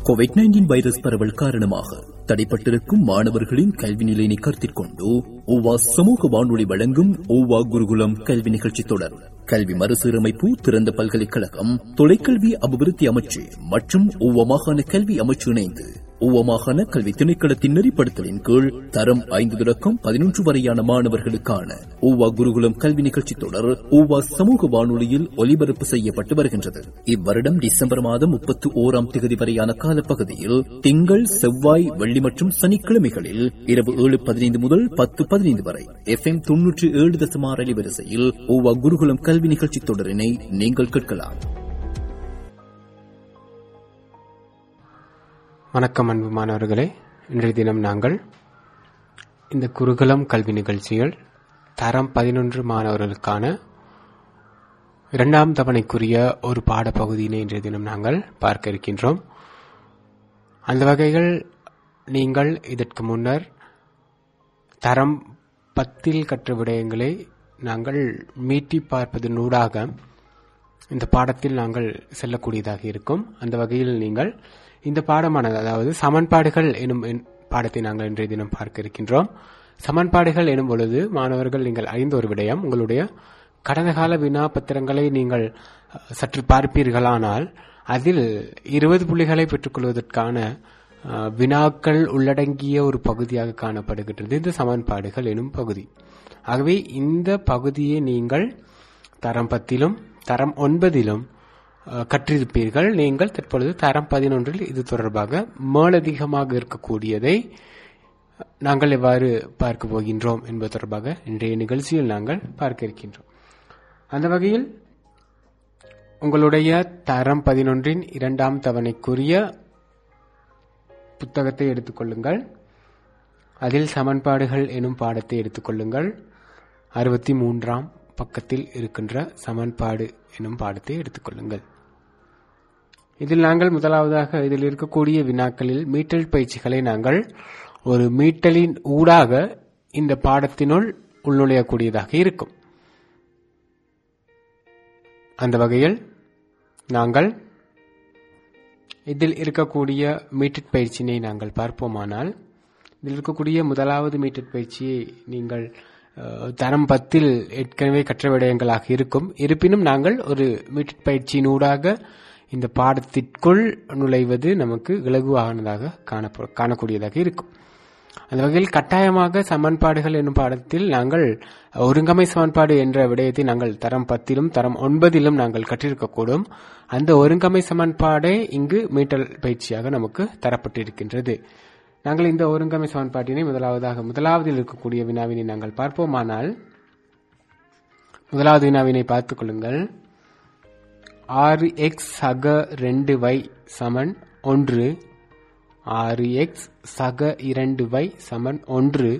Covid nineteen virus பரவல் காரணமாக தடைப்பட்டிருக்கும் மாணவர்களின் கல்வி நிலையினை கருத்தில் கொண்டு ஓவா சமூக வானொலி வழங்கும் ஓவா குருகுலம் கல்வி நிகழ்ச்சி தொடர் கல்வி மறுசீரமைப்பு திறந்த பல்கலைக்கழகம் தொலைக்கல்வி அபிவிருத்தி அமைச்சு மற்றும் ஓவா மாகாண கல்வி அமைச்சு இணைந்து ஓவா மாகாண கல்வி திணைக்களத்தின் நெறிப்படுத்தலின் கீழ் தரம் ஐந்து தொடக்கம் பதினொன்று வரையான மாணவர்களுக்கான ஓவா குருகுலம் கல்வி நிகழ்ச்சி தொடர் ஓவா சமூக வானொலியில் ஒலிபரப்பு செய்யப்பட்டு வருகின்றது இவ்வருடம் டிசம்பர் மாதம் முப்பத்தி ஓராம் தேதி வரையான காலப்பகுதியில் திங்கள் செவ்வாய் வெள்ளி மற்றும் சனிக்கிழமைகளில் இரவு ஏழு பதினைந்து முதல் பத்து பதினைந்து வரை எஃப் எம் தொன்னூற்றி ஏழு தசமார் அலைவரிசையில் ஓவா குருகுலம் கல்வி நிகழ்ச்சி தொடரினை நீங்கள் கேட்கலாம் வணக்கம் அன்பு மாணவர்களே இன்றைய தினம் நாங்கள் இந்த குருகுலம் கல்வி நிகழ்ச்சிகள் தரம் பதினொன்று மாணவர்களுக்கான இரண்டாம் தவணைக்குரிய ஒரு பாடப்பகுதியினை இன்றைய தினம் நாங்கள் பார்க்க இருக்கின்றோம் அந்த வகைகள் நீங்கள் இதற்கு முன்னர் தரம் பத்தில் கற்ற விடயங்களை நாங்கள் மீட்டி பார்ப்பதனூடாக இந்த பாடத்தில் நாங்கள் செல்லக்கூடியதாக இருக்கும் அந்த வகையில் நீங்கள் இந்த பாடமானது அதாவது சமன்பாடுகள் எனும் என்- பாடத்தை நாங்கள் இன்றைய தினம் பார்க்க இருக்கின்றோம் சமன்பாடுகள் எனும் பொழுது மாணவர்கள் நீங்கள் அறிந்த ஒரு விடயம் உங்களுடைய கடந்த கால வினா பத்திரங்களை நீங்கள் அஹ், சற்று பார்ப்பீர்களானால் அதில் இருபது புள்ளிகளை பெற்றுக்கொள்வதற்கான அஹ், வினாக்கள் உள்ளடங்கிய ஒரு பகுதியாக காணப்படுகின்றது இந்த சமன்பாடுகள் எனும் பகுதி ஆகவே இந்த பகுதியை நீங்கள் தரம் பத்திலும் தரம் ஒன்பதிலும் அஹ், கற்றிருப்பீர்கள் நீங்கள் தற்பொழுது தரம் பதினொன்றில் இது தொடர்பாக மேலதிகமாக இருக்கக்கூடியதை நாங்கள் எவ்வாறு பார்க்க போகின்றோம் என்பது தொடர்பாக இன்றைய நிகழ்ச்சியில் நாங்கள் பார்க்க இருக்கின்றோம் அந்த வகையில் உங்களுடைய தரம் பதினொன்றின் இரண்டாம் தவணைக்குரிய புத்தகத்தை எடுத்துக்கொள்ளுங்கள் அதில் சமன்பாடுகள் எனும் பாடத்தை எடுத்துக்கொள்ளுங்கள் அறுபத்தி மூன்றாம் பக்கத்தில் இருக்கின்ற சமன்பாடு எனும் பாடத்தை எடுத்துக்கொள்ளுங்கள் இதில் நாங்கள் முதலாவதாக இதில் இருக்கக்கூடிய வினாக்களில் மீட்டல் பயிற்சிகளை நாங்கள் ஒரு மீட்டலின் ஊடாக இந்த பாடத்தினுள் உள்நுழையக்கூடியதாக இருக்கும் அந்த வகையில் நாங்கள் இதில் இருக்கக்கூடிய மீட்டட் பயிற்சியினை நாங்கள் பார்ப்போமானால் இதில் இருக்கக்கூடிய முதலாவது மீட்டட் பயிற்சியை நீங்கள் அஹ், தரம் பத்தில் ஏற்கனவே கற்ற விடயங்களாக இருக்கும் இருப்பினும் நாங்கள் ஒரு மீட்டட் பயிற்சியினூடாக இந்த பாடத்திற்குள் நுழைவது நமக்கு இலகுவானதாக காணப்ப காணக்கூடியதாக இருக்கும் அந்த வகையில் கட்டாயமாக சமன்பாடுகள் என்னும் பாடத்தில் நாங்கள் ஒருங்கமை சமன்பாடு என்ற விடயத்தை நாங்கள் தரம் பத்திலும் தரம் ஒன்பதிலும் நாங்கள் கற்றிருக்கக்கூடும் அந்த ஒருங்கமை சமன்பாடே இங்கு மீட்டல் பயிற்சியாக நமக்கு தரப்பட்டிருக்கின்றது நாங்கள் இந்த ஒருங்கமை சமன்பாட்டினை முதலாவதாக முதலாவதில் இருக்கக்கூடிய வினாவினை நாங்கள் பார்ப்போமானால் முதலாவது வினாவினை பார்த்துக் கொள்ளுங்கள் ஆறு எக்ஸ் சக ரெண்டு வை சமன் ஒன்று ஆறு எக்ஸ் சக இரண்டு வை சமன் ஒன்று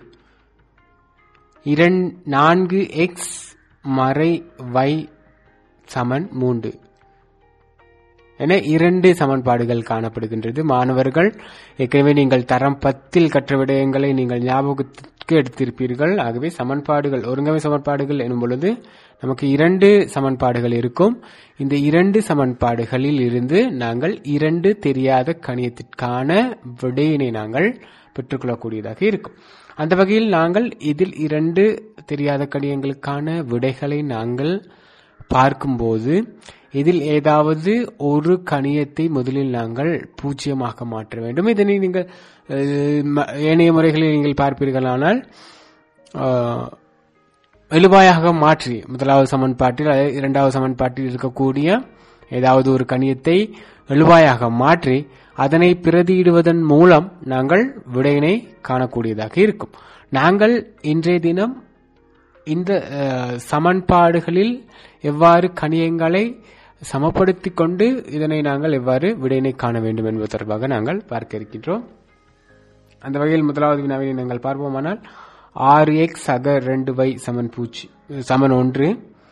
இரண் நான்கு எக்ஸ் மறை வை சமன் மூன்று என இரண்டு சமன்பாடுகள் காணப்படுகின்றது மாணவர்கள் ஏற்கனவே நீங்கள் தரம் பத்தில் கற்ற விடயங்களை நீங்கள் ஞாபகத்திற்கு எடுத்திருப்பீர்கள் ஆகவே சமன்பாடுகள் ஒருங்கமை சமன்பாடுகள் எனும் பொழுது நமக்கு இரண்டு சமன்பாடுகள் இருக்கும் இந்த இரண்டு சமன்பாடுகளில் இருந்து நாங்கள் இரண்டு தெரியாத கணியத்திற்கான விடையினை நாங்கள் பெற்றுக்கொள்ளக்கூடியதாக இருக்கும் அந்த வகையில் நாங்கள் இதில் இரண்டு தெரியாத கணியங்களுக்கான விடைகளை நாங்கள் பார்க்கும்போது இதில் ஏதாவது ஒரு கணியத்தை முதலில் நாங்கள் பூஜ்ஜியமாக மாற்ற வேண்டும் இதனை நீங்கள் அஹ், ம- ஏனைய முறைகளில் நீங்கள் பார்ப்பீர்களானால் அஹ், எழுவாயாக மாற்றி முதலாவது சமன்பாட்டில் அல்லது இரண்டாவது சமன்பாட்டில் இருக்கக்கூடிய ஏதாவது ஒரு கணியத்தை எழுவாயாக மாற்றி அதனை பிரதியிடுவதன் மூலம் நாங்கள் விடையினை காணக்கூடியதாக இருக்கும் நாங்கள் இன்றைய தினம் இந்த அஹ், சமன்பாடுகளில் எவ்வாறு கணியங்களை சமப்படுத்திக் கொண்டு இதனை நாங்கள் எவ்வாறு விடையினை காண வேண்டும் என்பது தொடர்பாக நாங்கள் பார்க்க இருக்கின்றோம் அந்த வகையில் முதலாவது வினாவினை நாங்கள் பார்ப்போமானால் ஆறு எக்ஸ் சக ரெண்டு வை சமன் பூச்சி சமன் ஒன்று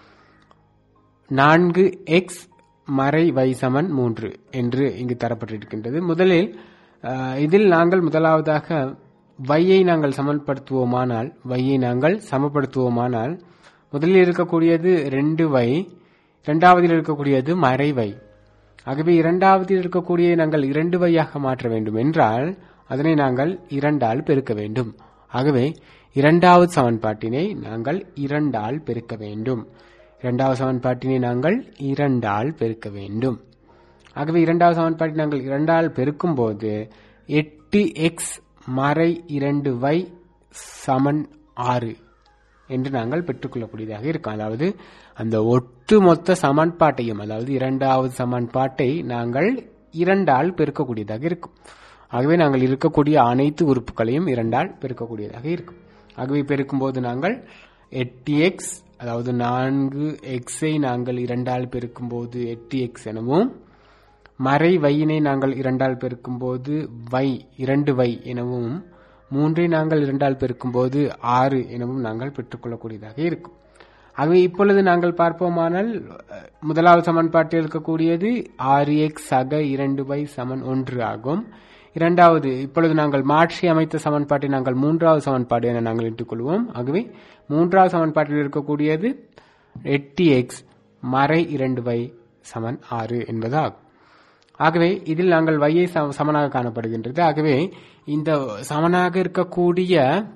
நான்கு எக்ஸ் மறை வை சமன் மூன்று என்று இங்கு தரப்பட்டிருக்கின்றது முதலில் அஹ், இதில் நாங்கள் முதலாவதாக வையை நாங்கள் சமன்படுத்துவோமானால் வையை நாங்கள் சமப்படுத்துவோமானால் முதலில் இருக்கக்கூடியது ரெண்டு வை இரண்டாவதில் இருக்கக்கூடியது மறை வை ஆகவே இரண்டாவதில் இருக்கக்கூடிய நாங்கள் இரண்டு வையாக மாற்ற வேண்டும் என்றால் அதனை நாங்கள் இரண்டால் பெருக்க வேண்டும் ஆகவே இரண்டாவது சமன்பாட்டினை நாங்கள் இரண்டால் பெருக்க வேண்டும் இரண்டாவது சமன்பாட்டினை நாங்கள் இரண்டால் பெருக்க வேண்டும் ஆகவே இரண்டாவது சமன்பாட்டை நாங்கள் இரண்டால் பெருக்கும் போது எட்டு எக்ஸ் மறை இரண்டு y சமன் ஆறு என்று நாங்கள் பெற்றுக்கொள்ளக்கூடியதாக இருக்கும் அதாவது அந்த ஒட்டுமொத்த சமன்பாட்டையும் அதாவது இரண்டாவது சமன்பாட்டை நாங்கள் இரண்டால் பெருக்கக்கூடியதாக இருக்கும் ஆகவே நாங்கள் இருக்கக்கூடிய அனைத்து உறுப்புகளையும் இரண்டால் பெருக்கக்கூடியதாக இருக்கும் ஆகவே பெருக்கும்போது நாங்கள் எட்டு எக்ஸ் அதாவது நான்கு எக்ஸை நாங்கள் இரண்டால் பெருக்கும்போது எட்டு எக்ஸ் எனவும் மறை வையினை நாங்கள் இரண்டால் பெருக்கும்போது வை இரண்டு வை எனவும் மூன்றை நாங்கள் இரண்டால் பெருக்கும்போது ஆறு எனவும் நாங்கள் பெற்றுக்கொள்ளக்கூடியதாக இருக்கும் ஆகவே இப்பொழுது நாங்கள் பார்ப்போமானால் அஹ், முதலாவது சமன்பாட்டில் இருக்கக்கூடியது ஆறு எக்ஸ் சக இரண்டு வை சமன் ஒன்று ஆகும் இரண்டாவது இப்பொழுது நாங்கள் மாற்றி அமைத்த சமன்பாட்டை நாங்கள் மூன்றாவது சமன்பாடு என நாங்கள் இட்டுக்கொள்வோம் ஆகவே மூன்றாவது சமன்பாட்டில் இருக்கக்கூடியது எட்டு எக்ஸ் மறை இரண்டு வை சமன் ஆறு என்பதாகும் ஆகவே இதில் நாங்கள் வையை சம- சமனாக காணப்படுகின்றது ஆகவே இந்த சமனாக இருக்கக்கூடிய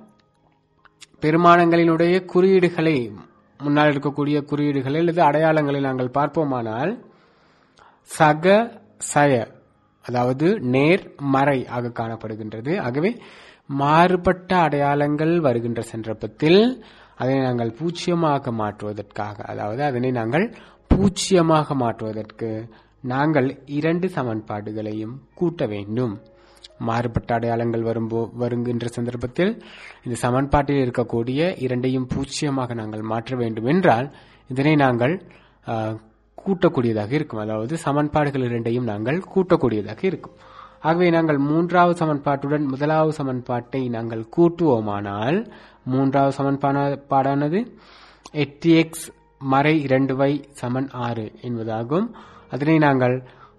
பெருமானங்களினுடைய குறியீடுகளை முன்னால் இருக்கக்கூடிய குறியீடுகளை அல்லது அடையாளங்களை நாங்கள் பார்ப்போமானால் சக சய அதாவது நேர் மறை ஆக காணப்படுகின்றது ஆகவே மாறுபட்ட அடையாளங்கள் வருகின்ற சந்தர்ப்பத்தில் அதனை நாங்கள் பூச்சியமாக மாற்றுவதற்காக அதாவது அதனை நாங்கள் பூச்சியமாக மாற்றுவதற்கு நாங்கள் இரண்டு சமன்பாடுகளையும் கூட்ட வேண்டும் மாறுபட்ட அடையாளங்கள் வரும்போ வருகின்ற சந்தர்ப்பத்தில் இந்த சமன்பாட்டில் இருக்கக்கூடிய இரண்டையும் பூச்சியமாக நாங்கள் மாற்ற வேண்டும் என்றால் இதனை நாங்கள் ஆ, கூட்டக்கூடியதாக இருக்கும் அதாவது சமன்பாடுகள் இரண்டையும் நாங்கள் கூட்டக்கூடியதாக இருக்கும் ஆகவே நாங்கள் மூன்றாவது சமன்பாட்டுடன் முதலாவது சமன்பாட்டை நாங்கள் கூட்டுவோமானால் மூன்றாவது சமன்பாடானது எட்டு எக்ஸ் மறை இரண்டு வை சமன் ஆறு என்பதாகும் அதனை நாங்கள்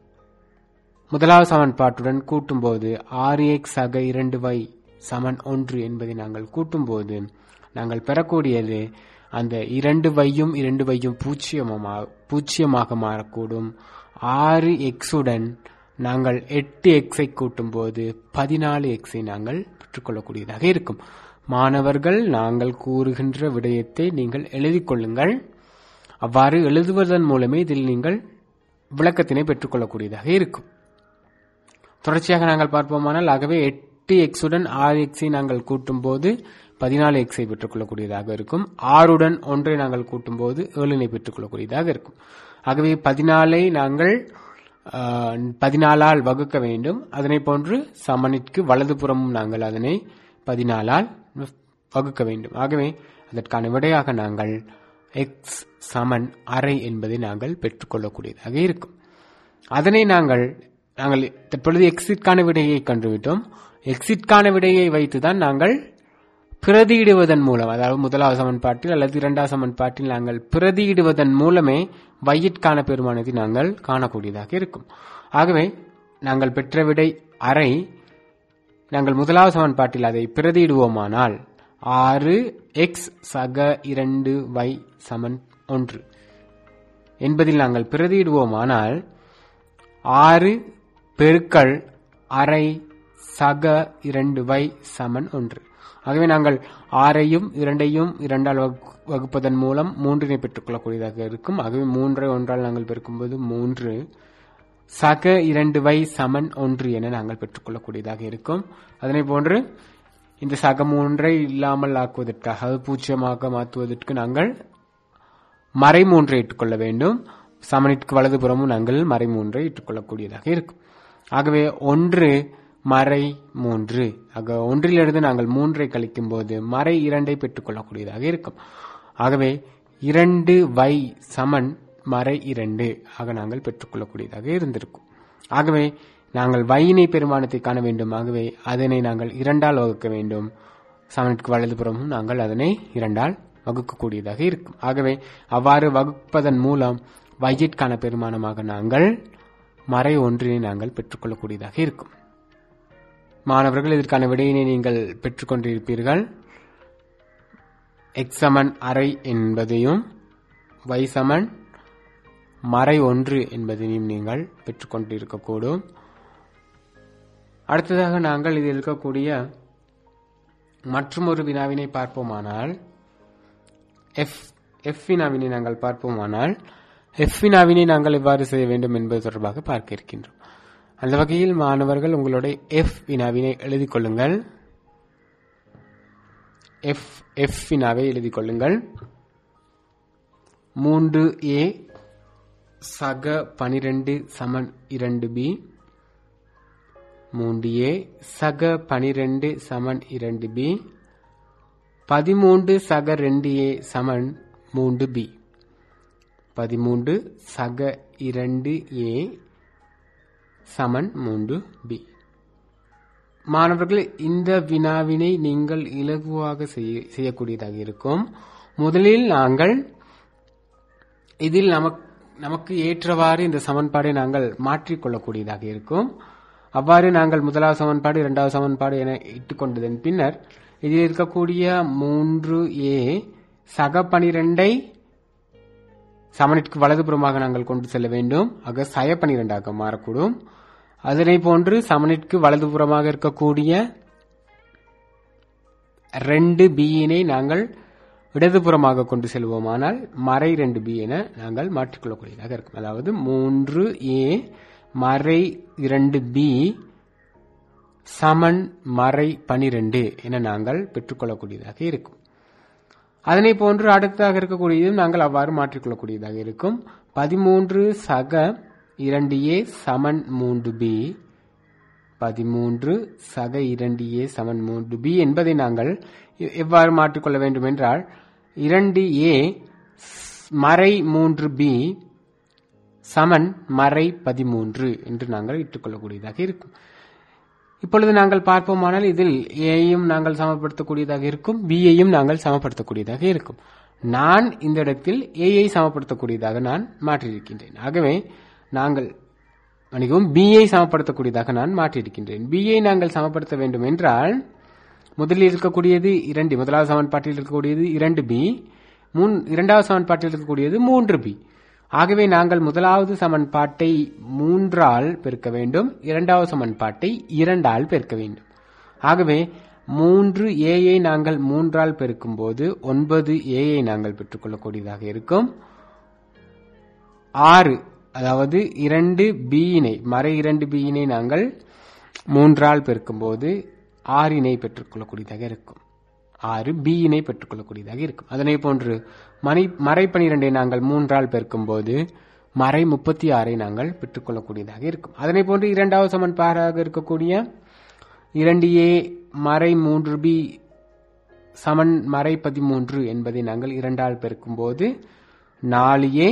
முதலாவது சமன்பாட்டுடன் கூட்டும்போது ஆறு எக்ஸ் ஆக இரண்டு வை சமன் ஒன்று என்பதை நாங்கள் கூட்டும்போது நாங்கள் பெறக்கூடியது அந்த இரண்டு வையும் இரண்டு வையும் பூச்சியமாக பூச்சியமாக மாறக்கூடும் ஆறு எக்ஸுடன் நாங்கள் எட்டு எக்ஸை கூட்டும்போது பதினாலு எக்ஸை நாங்கள் பெற்றுக்கொள்ளக்கூடியதாக இருக்கும் மாணவர்கள் நாங்கள் கூறுகின்ற விடயத்தை நீங்கள் எழுதிக் கொள்ளுங்கள் அவ்வாறு எழுதுவதன் மூலமே இதில் நீங்கள் விளக்கத்தினை பெற்றுக்கொள்ளக்கூடியதாக இருக்கும் தொடர்ச்சியாக நாங்கள் பார்ப்போமானால் ஆகவே எட்டு எக்ஸுடன் ஆறு எக்ஸை நாங்கள் கூட்டும்போது பதினாலு எக்ஸை பெற்றுக்கொள்ளக்கூடியதாக இருக்கும் ஆறுடன் ஒன்றை நாங்கள் கூட்டும்போது ஏழினை பெற்றுக்கொள்ளக்கூடியதாக இருக்கும் ஆகவே பதினாலை நாங்கள் ஆஹ், பதினாலால் வகுக்க வேண்டும் அதனை போன்று சமனிற்கு வலதுபுறமும் நாங்கள் அதனை பதினாலால் வகுக்க வேண்டும் ஆகவே அதற்கான விடையாக நாங்கள் எக்ஸ் சமன் அரை என்பதை நாங்கள் பெற்றுக்கொள்ளக்கூடியதாக இருக்கும் அதனை நாங்கள் நாங்கள் தற்பொழுது எக்ஸிற்கான விடையை கண்டுவிட்டோம் எக்ஸிற்கான விடையை வைத்துதான் நாங்கள் பிரதியிடுவதன் மூலம் அதாவது முதலாவது சமன்பாட்டில் அல்லது இரண்டாவது சமன்பாட்டில் நாங்கள் பிரதியிடுவதன் மூலமே வையிற்கான பெருமானத்தை நாங்கள் காணக்கூடியதாக இருக்கும் ஆகவே நாங்கள் பெற்ற விடை அரை நாங்கள் முதலாவது சமன்பாட்டில் அதை பிரதியிடுவோமானால் ஆறு எக்ஸ் சக இரண்டு வை சமன் ஒன்று என்பதில் நாங்கள் பிரதியிடுவோமானால் ஆறு பெருக்கள் அரை சக இரண்டு வை சமன் ஒன்று ஆகவே நாங்கள் ஆறையும் இரண்டையும் இரண்டால் வகு- வகுப்பதன் மூலம் மூன்றினை பெற்றுக்கொள்ளக்கூடியதாக இருக்கும் ஆகவே மூன்றை ஒன்றால் நாங்கள் பெருக்கும்போது மூன்று சக இரண்டு வை சமன் ஒன்று என நாங்கள் பெற்றுக்கொள்ளக்கூடியதாக இருக்கும் அதனை போன்று இந்த சக மூன்றை இல்லாமல் ஆக்குவதற்காக அதாவது பூஜ்ஜியமாக மாற்றுவதற்கு நாங்கள் மறை மூன்றை இட்டுக்கொள்ள வேண்டும் சமனிற்கு வலதுபுறமும் நாங்கள் மறை மூன்றை இட்டுக்கொள்ளக்கூடியதாக இருக்கும் ஆகவே ஒன்று மறை மூன்று ஆக ஒன்றிலிருந்து நாங்கள் மூன்றை கழிக்கும் போது மறை இரண்டை பெற்றுக்கொள்ளக்கூடியதாக இருக்கும் ஆகவே இரண்டு வை சமன் மறை இரண்டு ஆக நாங்கள் பெற்றுக்கொள்ளக்கூடியதாக இருந்திருக்கும் ஆகவே நாங்கள் வையினை பெருமானத்தை காண வேண்டும் ஆகவே அதனை நாங்கள் இரண்டால் வகுக்க வேண்டும் சமனுக்கு வலதுபுறமும் நாங்கள் அதனை இரண்டால் வகுக்கக்கூடியதாக இருக்கும் ஆகவே அவ்வாறு வகுப்பதன் மூலம் வையிற்கான பெருமானமாக நாங்கள் மறை ஒன்றினை நாங்கள் பெற்றுக்கொள்ளக்கூடியதாக இருக்கும் மாணவர்கள் இதற்கான விடையினை நீங்கள் பெற்றுக்கொண்டிருப்பீர்கள் எக்ஸ் சமன் அரை என்பதையும் y சமன் மறை ஒன்று என்பதையும் நீங்கள் பெற்றுக்கொண்டு இருக்கக்கூடும் அடுத்ததாக நாங்கள் இதில் இருக்கக்கூடிய மற்றொரு வினாவினை பார்ப்போமானால் எஃப் எஃப் வினாவினை நாங்கள் பார்ப்போமானால் எஃப் வினாவினை நாங்கள் எவ்வாறு செய்ய வேண்டும் என்பது தொடர்பாக பார்க்க இருக்கின்றோம் அந்த வகையில் மாணவர்கள் உங்களுடைய எஃப் வினாவினை எழுதிக் கொள்ளுங்கள் எஃப் எஃப் வினாவை எழுதிக் கொள்ளுங்கள் மூன்று ஏ சக பனிரெண்டு சமன் இரண்டு பி மூன்று ஏ சக பனிரெண்டு சமன் இரண்டு பி பதிமூன்று சக ரெண்டு ஏ சமன் மூன்று பி பதிமூன்று சக இரண்டு ஏ சமன் மூன்று பி மாணவர்கள் இந்த வினாவினை நீங்கள் இலகுவாக செய்ய செய்யக்கூடியதாக இருக்கும் முதலில் நாங்கள் இதில் நமக்கு நமக்கு ஏற்றவாறு இந்த சமன்பாடை நாங்கள் மாற்றிக்கொள்ளக்கூடியதாக இருக்கும் அவ்வாறு நாங்கள் முதலாவது சமன்பாடு இரண்டாவது சமன்பாடு என இட்டுக்கொண்டதன் பின்னர் இதில் இருக்கக்கூடிய மூன்று ஏ சக பனிரெண்டை சமனிற்கு வலதுபுறமாக நாங்கள் கொண்டு செல்ல வேண்டும் ஆக சய பனிரெண்டாக மாறக்கூடும் அதனை போன்று சமனிற்கு வலதுபுறமாக இருக்கக்கூடிய ரெண்டு பியினை நாங்கள் இடதுபுறமாக கொண்டு செல்வோமானால் மறை ரெண்டு பி என நாங்கள் மாற்றிக்கொள்ளக்கூடியதாக இருக்கும் அதாவது மூன்று ஏ மறை இரண்டு பி சமன் மறை பனிரெண்டு என நாங்கள் பெற்றுக்கொள்ளக்கூடியதாக இருக்கும் அதனை போன்று அடுத்ததாக இருக்கக்கூடியதும் நாங்கள் அவ்வாறு மாற்றிக்கொள்ளக்கூடியதாக இருக்கும் பதிமூன்று சக இரண்டு ஏ சமன் மூன்று பி பதிமூன்று சக இரண்டு ஏ சமன் மூன்று பி என்பதை நாங்கள் எவ்வாறு மாற்றிக்கொள்ள வேண்டும் என்றால் இரண்டு ஏ மறை மூன்று பி சமன் மறை பதிமூன்று என்று நாங்கள் இட்டுக்கொள்ளக்கூடியதாக இருக்கும் இப்பொழுது நாங்கள் பார்ப்போமானால் இதில் ஏயும் நாங்கள் சமப்படுத்தக்கூடியதாக இருக்கும் பியையும் நாங்கள் சமப்படுத்தக்கூடியதாக இருக்கும் நான் இந்த இடத்தில் ஏயை சமப்படுத்தக்கூடியதாக நான் மாற்றியிருக்கின்றேன் ஆகவே நாங்கள் மன்னிக்கவும் பியை சமப்படுத்தக்கூடியதாக நான் மாற்றியிருக்கின்றேன் பியை நாங்கள் சமப்படுத்த வேண்டும் என்றால் முதலில் இருக்கக்கூடியது இரண்டு முதலாவது சமன்பாட்டில் இருக்கக்கூடியது இரண்டு பி மூன் இரண்டாவது சமன்பாட்டில் இருக்கக்கூடியது மூன்று பி ஆகவே நாங்கள் முதலாவது சமன்பாட்டை மூன்றால் பெருக்க வேண்டும் இரண்டாவது சமன்பாட்டை இரண்டால் பெருக்க வேண்டும் ஆகவே மூன்று ஏயை நாங்கள் மூன்றால் பெருக்கும் போது ஒன்பது ஏயை நாங்கள் பெற்றுக்கொள்ளக்கூடியதாக இருக்கும் ஆறு அதாவது இரண்டு பியினை மறை இரண்டு பியினை நாங்கள் மூன்றால் பெருக்கும்போது ஆறினை பெற்றுக்கொள்ளக்கூடியதாக இருக்கும் ஆறு பியினை பெற்றுக்கொள்ளக்கூடியதாக இருக்கும் அதனை போன்று மணி மறை பனிரெண்டை நாங்கள் மூன்றால் பெருக்கும்போது மறை முப்பத்தி ஆறை நாங்கள் பெற்றுக்கொள்ளக்கூடியதாக இருக்கும் அதனை போன்று இரண்டாவது சமன்பாடாக இருக்கக்கூடிய இரண்டு ஏ மறை மூன்று பி சமன் மறை பதிமூன்று என்பதை நாங்கள் இரண்டால் பெருக்கும்போது நாலு ஏ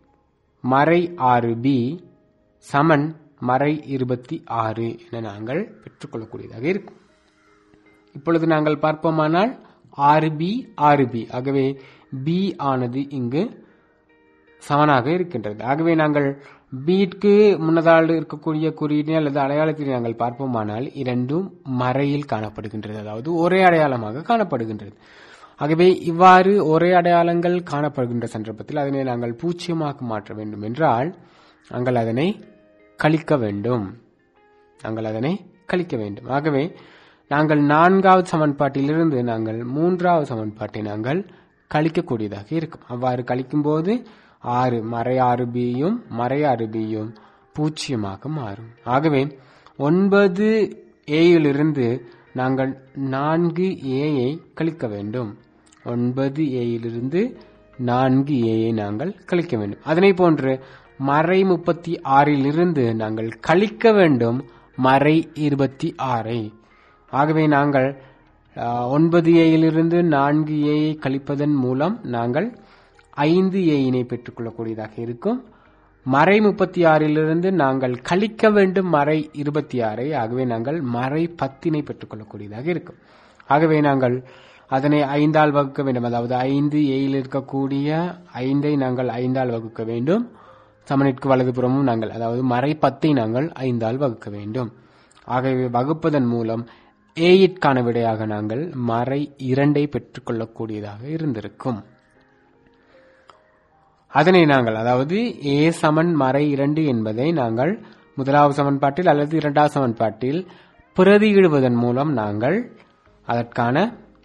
மறை ஆறு பி சமன் மறை இருபத்தி ஆறு என நாங்கள் பெற்றுக்கொள்ளக்கூடியதாக இருக்கும் இப்பொழுது நாங்கள் பார்ப்போமானால் ஆறு பி ஆறு பி ஆகவே பி ஆனது இங்கு சமனாக இருக்கின்றது ஆகவே நாங்கள் பீட்க்கு முன்னதால் இருக்கக்கூடிய குறியீட்டினை அல்லது அடையாளத்தினை நாங்கள் பார்ப்போமானால் இரண்டும் மறையில் காணப்படுகின்றது அதாவது ஒரே அடையாளமாக காணப்படுகின்றது ஆகவே இவ்வாறு ஒரே அடையாளங்கள் காணப்படுகின்ற சந்தர்ப்பத்தில் அதனை நாங்கள் பூச்சியமாக மாற்ற வேண்டும் என்றால் நாங்கள் அதனை கழிக்க வேண்டும் நாங்கள் அதனை கழிக்க வேண்டும் ஆகவே நாங்கள் நான்காவது சமன்பாட்டிலிருந்து நாங்கள் மூன்றாவது சமன்பாட்டை நாங்கள் கழிக்கக்கூடியதாக இருக்கும் அவ்வாறு கழிக்கும் போது ஆறு மறை ஆறு பியும் மறை ஆறு பியும் பூஜ்ஜியமாக மாறும் ஆகவே ஒன்பது ஏயிலிருந்து நாங்கள் நான்கு ஏயை கழிக்க வேண்டும் ஒன்பது ஏயிலிருந்து நான்கு ஏயை நாங்கள் கழிக்க வேண்டும் அதனை போன்று மறை முப்பத்தி ஆறிலிருந்து நாங்கள் கழிக்க வேண்டும் மறை இருபத்தி ஆறை ஆகவே நாங்கள் ஒன்பது ஏயிலிருந்து நான்கு ஏயை கழிப்பதன் மூலம் நாங்கள் ஐந்து ஏயினை பெற்றுக்கொள்ளக்கூடியதாக இருக்கும் மறை முப்பத்தி ஆறிலிருந்து நாங்கள் கழிக்க வேண்டும் மறை இருபத்தி ஆறை ஆகவே நாங்கள் மறை பத்தினை பெற்றுக்கொள்ளக்கூடியதாக இருக்கும் ஆகவே நாங்கள் அதனை ஐந்தால் வகுக்க வேண்டும் அதாவது ஐந்து ஏயில் இருக்கக்கூடிய ஐந்தை நாங்கள் ஐந்தால் வகுக்க வேண்டும் சமனிற்கு வலதுபுறமும் நாங்கள் அதாவது மறை பத்தை நாங்கள் ஐந்தால் வகுக்க வேண்டும் ஆகவே வகுப்பதன் மூலம் ஏயிற்கான விடையாக நாங்கள் மறை இரண்டை பெற்றுக்கொள்ளக்கூடியதாக இருந்திருக்கும் அதனை நாங்கள் அதாவது ஏ சமன் மறை இரண்டு என்பதை நாங்கள் முதலாவது சமன்பாட்டில் அல்லது இரண்டாவது சமன்பாட்டில் பிரதியிடுவதன் மூலம் நாங்கள் அதற்கான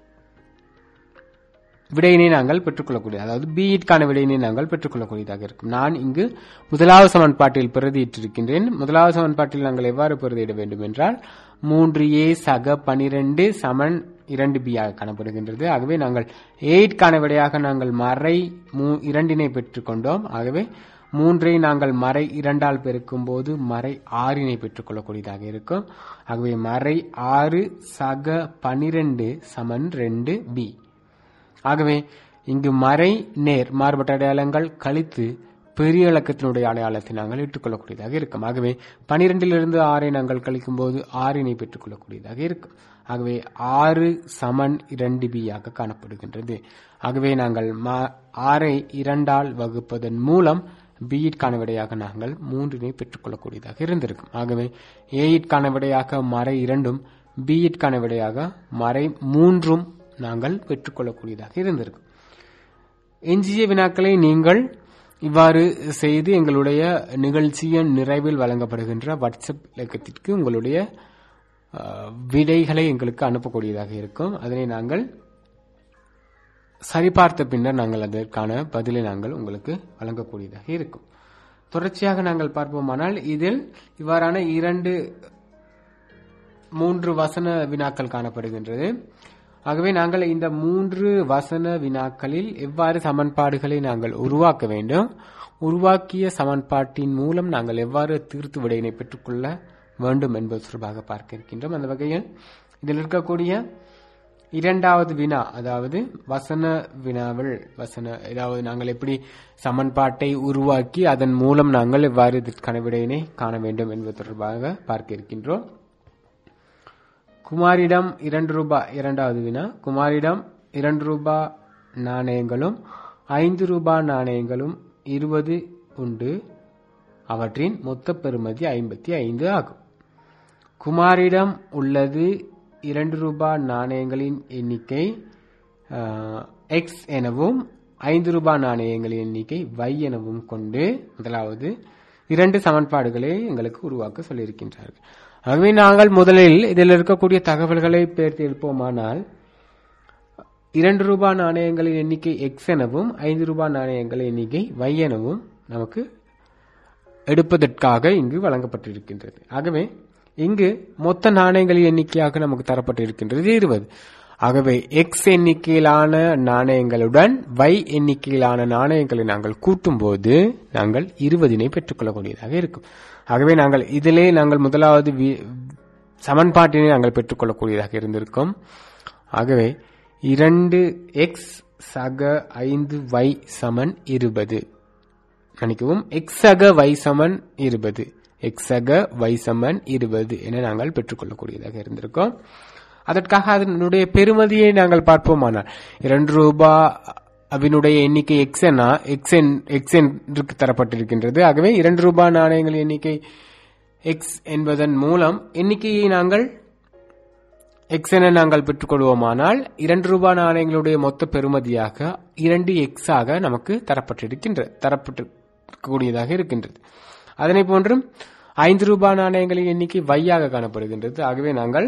விடையினை நாங்கள் பெற்றுக்கொள்ளக்கூடிய அதாவது பிஇற்கான விடையினை நாங்கள் பெற்றுக்கொள்ளக்கூடியதாக இருக்கும் நான் இங்கு முதலாவது சமன்பாட்டில் பிரதியிட்டிருக்கின்றேன் முதலாவது சமன்பாட்டில் நாங்கள் எவ்வாறு பிரதியிட வேண்டும் என்றால் மூன்று ஏ சக பனிரெண்டு சமன் இரண்டு பி ஆக காணப்படுகின்றது ஆகவே நாங்கள் எயிட்கான விடையாக நாங்கள் மறை மூ- இரண்டினை பெற்றுக்கொண்டோம் ஆகவே மூன்றை நாங்கள் மறை இரண்டால் பெருக்கும் போது மறை ஆறினை பெற்றுக்கொள்ளக்கூடியதாக இருக்கும் ஆகவே மறை ஆறு சக பனிரெண்டு சமன் ரெண்டு பி ஆகவே இங்கு மறை நேர் மாறுபட்ட அடையாளங்கள் கழித்து பெரிய இலக்கத்தினுடைய அடையாளத்தை நாங்கள் இட்டுக்கொள்ளக்கூடியதாக இருக்கும் ஆகவே பனிரெண்டிலிருந்து ஆறை நாங்கள் கழிக்கும் போது ஆறினை பெற்றுக்கொள்ளக்கூடியதாக இருக்கும் ஆகவே ஆறு சமன் இரண்டு பி ஆக காணப்படுகின்றது ஆகவே நாங்கள் ம- ஆறை இரண்டால் வகுப்பதன் மூலம் பியிற்கான விடையாக நாங்கள் மூன்றினை பெற்றுக்கொள்ளக்கூடியதாக இருந்திருக்கும் ஆகவே ஏயிற்கான விடையாக மறை இரண்டும் பியிற்கான விடையாக மறை மூன்றும் நாங்கள் பெற்றுக்கொள்ளக்கூடியதாக இருந்திருக்கும் எஞ்சிய வினாக்களை நீங்கள் இவ்வாறு செய்து எங்களுடைய நிகழ்ச்சியின் நிறைவில் வழங்கப்படுகின்ற வாட்ஸ்அப் இலக்கத்திற்கு உங்களுடைய அஹ், விடைகளை எங்களுக்கு அனுப்பக்கூடியதாக இருக்கும் அதனை நாங்கள் சரிபார்த்த பின்னர் நாங்கள் அதற்கான பதிலை நாங்கள் உங்களுக்கு வழங்கக்கூடியதாக இருக்கும் தொடர்ச்சியாக நாங்கள் பார்ப்போமானால் இதில் இவ்வாறான இரண்டு மூன்று வசன வினாக்கள் காணப்படுகின்றது ஆகவே நாங்கள் இந்த மூன்று வசன வினாக்களில் எவ்வாறு சமன்பாடுகளை நாங்கள் உருவாக்க வேண்டும் உருவாக்கிய சமன்பாட்டின் மூலம் நாங்கள் எவ்வாறு தீர்த்து விடையினை பெற்றுக்கொள்ள வேண்டும் என்பது தொடர்பாக பார்க்க இருக்கின்றோம் அந்த வகையில் இதில் இருக்கக்கூடிய இரண்டாவது வினா அதாவது வசன வினாவில் வசன அதாவது நாங்கள் எப்படி சமன்பாட்டை உருவாக்கி அதன் மூலம் நாங்கள் எவ்வாறு இதற்கான விடையினை காண வேண்டும் என்பது தொடர்பாக பார்க்க இருக்கின்றோம் குமாரிடம் இரண்டு ரூபாய் இரண்டாவது வினா குமாரிடம் இரண்டு ரூபாய் நாணயங்களும் ஐந்து ரூபாய் நாணயங்களும் இருபது உண்டு அவற்றின் மொத்த பெறுமதி ஐம்பத்தி ஐந்து ஆகும் குமாரிடம் உள்ளது இரண்டு ரூபாய் நாணயங்களின் எண்ணிக்கை எக்ஸ் எனவும் ஐந்து ரூபாய் நாணயங்களின் எண்ணிக்கை y எனவும் கொண்டு முதலாவது இரண்டு சமன்பாடுகளை எங்களுக்கு உருவாக்க சொல்லியிருக்கின்றார்கள் ஆகவே நாங்கள் முதலில் இதில் இருக்கக்கூடிய தகவல்களை பெயர்த்து எழுப்போமானால் இரண்டு ரூபாய் நாணயங்களின் எண்ணிக்கை எக்ஸ் எனவும் ஐந்து ரூபாய் நாணயங்களின் எண்ணிக்கை y எனவும் நமக்கு எடுப்பதற்காக இங்கு வழங்கப்பட்டிருக்கின்றது ஆகவே இங்கு மொத்த நாணயங்களின் எண்ணிக்கையாக நமக்கு தரப்பட்டிருக்கின்றது இருபது ஆகவே எக்ஸ் எண்ணிக்கையிலான நாணயங்களுடன் y எண்ணிக்கையிலான நாணயங்களை நாங்கள் கூட்டும்போது நாங்கள் இருபதினை பெற்றுக்கொள்ளக்கூடியதாக இருக்கும் ஆகவே நாங்கள் இதிலே நாங்கள் முதலாவது வி- சமன்பாட்டினை நாங்கள் பெற்றுக்கொள்ளக்கூடியதாக இருந்திருக்கும் ஆகவே இரண்டு எக்ஸ் சக ஐந்து y சமன் இருபது மன்னிக்கவும் எக்ஸ் சக y சமன் இருபது எக்ஸ் சக y சமன் இருபது என நாங்கள் பெற்றுக்கொள்ளக்கூடியதாக இருந்திருக்கோம் அதற்காக அதனுடைய பெறுமதியை நாங்கள் பார்ப்போமானால் இரண்டு ரூபாய் அவினுடைய எண்ணிக்கை எக்ஸ் என எக்ஸ் என் எக்ஸ் என்று தரப்பட்டிருக்கின்றது ஆகவே இரண்டு ரூபாய் நாணயங்களின் எண்ணிக்கை எக்ஸ் என்பதன் மூலம் எண்ணிக்கையை நாங்கள் எக்ஸ் என நாங்கள் பெற்றுக்கொள்வோமானால் இரண்டு ரூபாய் நாணயங்களுடைய மொத்த பெறுமதியாக இரண்டு எக்ஸ் ஆக நமக்கு தரப்பட்டிருக்கின்ற தரப்பட்டிருக்கக்கூடியதாக இருக்கின்றது அதனை போன்றும் ஐந்து ரூபாய் நாணயங்களின் எண்ணிக்கை வையாக காணப்படுகின்றது ஆகவே நாங்கள்